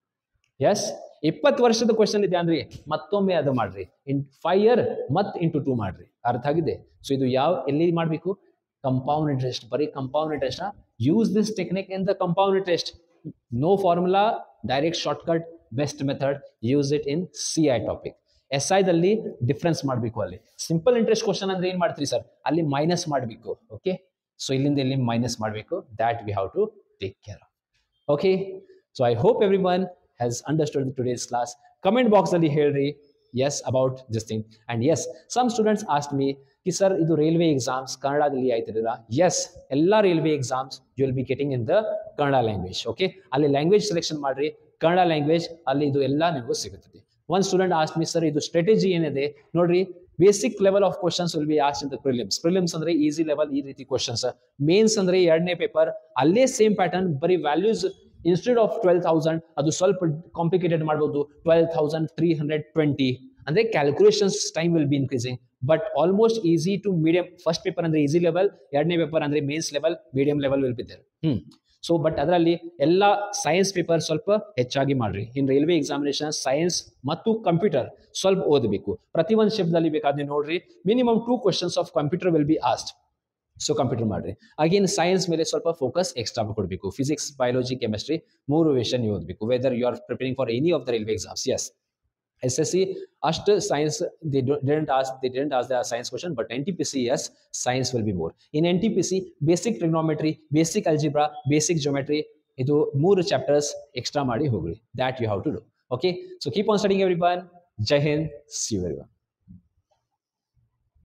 yes ಇಪ್ಪತ್ತು ವರ್ಷದ ಕ್ವಶನ್ ಇದೆ ಅಂದ್ರೆ ಮತ್ತೊಮ್ಮೆ ಅದು ಮಾಡ್ರಿ ಇನ್ ಫೈವ್ ಇಯರ್ ಮತ್ ಇಂಟು ಟೂ ಮಾಡ್ರಿ ಅರ್ಥ ಆಗಿದೆ ಸೊ ಇದು ಯಾವ ಎಲ್ಲಿ ಮಾಡಬೇಕು ಕಂಪೌಂಡ್ ಇಂಟ್ರೆಸ್ಟ್ ಬರೀ compound interest use this technique in the compound interest no formula direct shortcut best method use it in C I topic S ಐದಲ್ಲಿ ಡಿಫ್ರೆನ್ಸ್ ಮಾಡಬೇಕು ಅಲ್ಲಿ ಸಿಂಪಲ್ ಇಂಟ್ರೆಸ್ಟ್ ಕ್ವಶನ್ ಅಂದ್ರೆ ಏನ್ ಮಾಡ್ತೀರಿ ಸರ್ ಅಲ್ಲಿ ಮೈನಸ್ ಮಾಡಬೇಕು ಓಕೆ ಸೊ ಇಲ್ಲಿಂದ ಇಲ್ಲಿ ಮೈನಸ್ ಮಾಡಬೇಕು that we have to take care of okay so I hope every one has understood today's class comment box ಅಲ್ಲಿ ಹೇಳ್ರಿ yes about this thing and yes some students asked me ಕಿ sir ಇದು railway exams ಕನ್ನಡದಲ್ಲಿ ಆಯ್ತಿರಲ್ಲ yes ಎಲ್ಲ railway exams you will be getting in the Kannada language okay ಅಲ್ಲಿ language selection ಮಾಡ್ರಿ Kannada language ಅಲ್ಲಿ ಇದು ಎಲ್ಲ ನಿಮಗೂ ಸಿಗುತ್ತದೆ one student asked me sir ಇದು ಸ್ಟ್ರಾಟಜಿ ಏನಿದೆ ನೋಡ್ರಿ basic level of questions will be asked in the prelims prelims ಅಂದ್ರೆ ಈಸಿ ಲೆವೆಲ್ ಈ ರೀತಿ ಕ್ವಶನ್ಸ್ ಮೇನ್ಸ್ ಅಂದ್ರೆ ಎರಡನೇ ಪೇಪರ್ ಅಲ್ಲೇ ಸೇಮ್ ಪ್ಯಾಟರ್ನ್ ಬರೀ values instead of twelve thousand ಅದು ಸ್ವಲ್ಪ ಕಾಂಪ್ಲಿಕೇಟೆಡ್ ಮಾಡ್ಬೋದು twelve thousand three hundred twenty ಅಂದ್ರೆ calculations time will be increasing but almost easy to medium first paper ಅಂದ್ರೆ ಈಸಿ ಲೆವೆಲ್ ಎರಡನೇ ಪೇಪರ್ ಅಂದ್ರೆ mains level medium level will be there hmm so but ಅದರಲ್ಲಿ ಎಲ್ಲ science paper ಸ್ವಲ್ಪ ಹೆಚ್ಚಾಗಿ ಮಾಡ್ರಿ in railway examination science ಮತ್ತು computer ಸ್ವಲ್ಪ ಓದಬೇಕು ಪ್ರತಿಯೊಂದು ಶಿಫ್ಟ್ದಲ್ಲಿ ಬೇಕಾದ್ರೆ ನೋಡ್ರಿ minimum two questions of computer will be asked so computer ಮಾಡ್ರಿ ಅಗೇನ್ ಸೈನ್ಸ್ ಮೇಲೆ ಸ್ವಲ್ಪ ಫೋಕಸ್ ಎಕ್ಸ್ಟ್ರಾ ಕೊಡಬೇಕು ಫಿಸಿಕ್ಸ್ ಬಯಾಲಜಿ ಕೆಮಿಸ್ಟ್ರಿ ಮೂರು ವಿಷಯ ನೀವು ಓದಬೇಕು whether you are preparing for any of the railway exams S S S C ಅಷ್ಟು science they didn't ask they didn't ask the science question but N T P C S science will be more in N T P C basic trigonometry basic algebra basic geometry ಇದು ಮೂರು chapters extra ಮಾಡಿ ಹೋಗ್ರಿ that you have to do okay so keep on studying every one Jai Hind see very one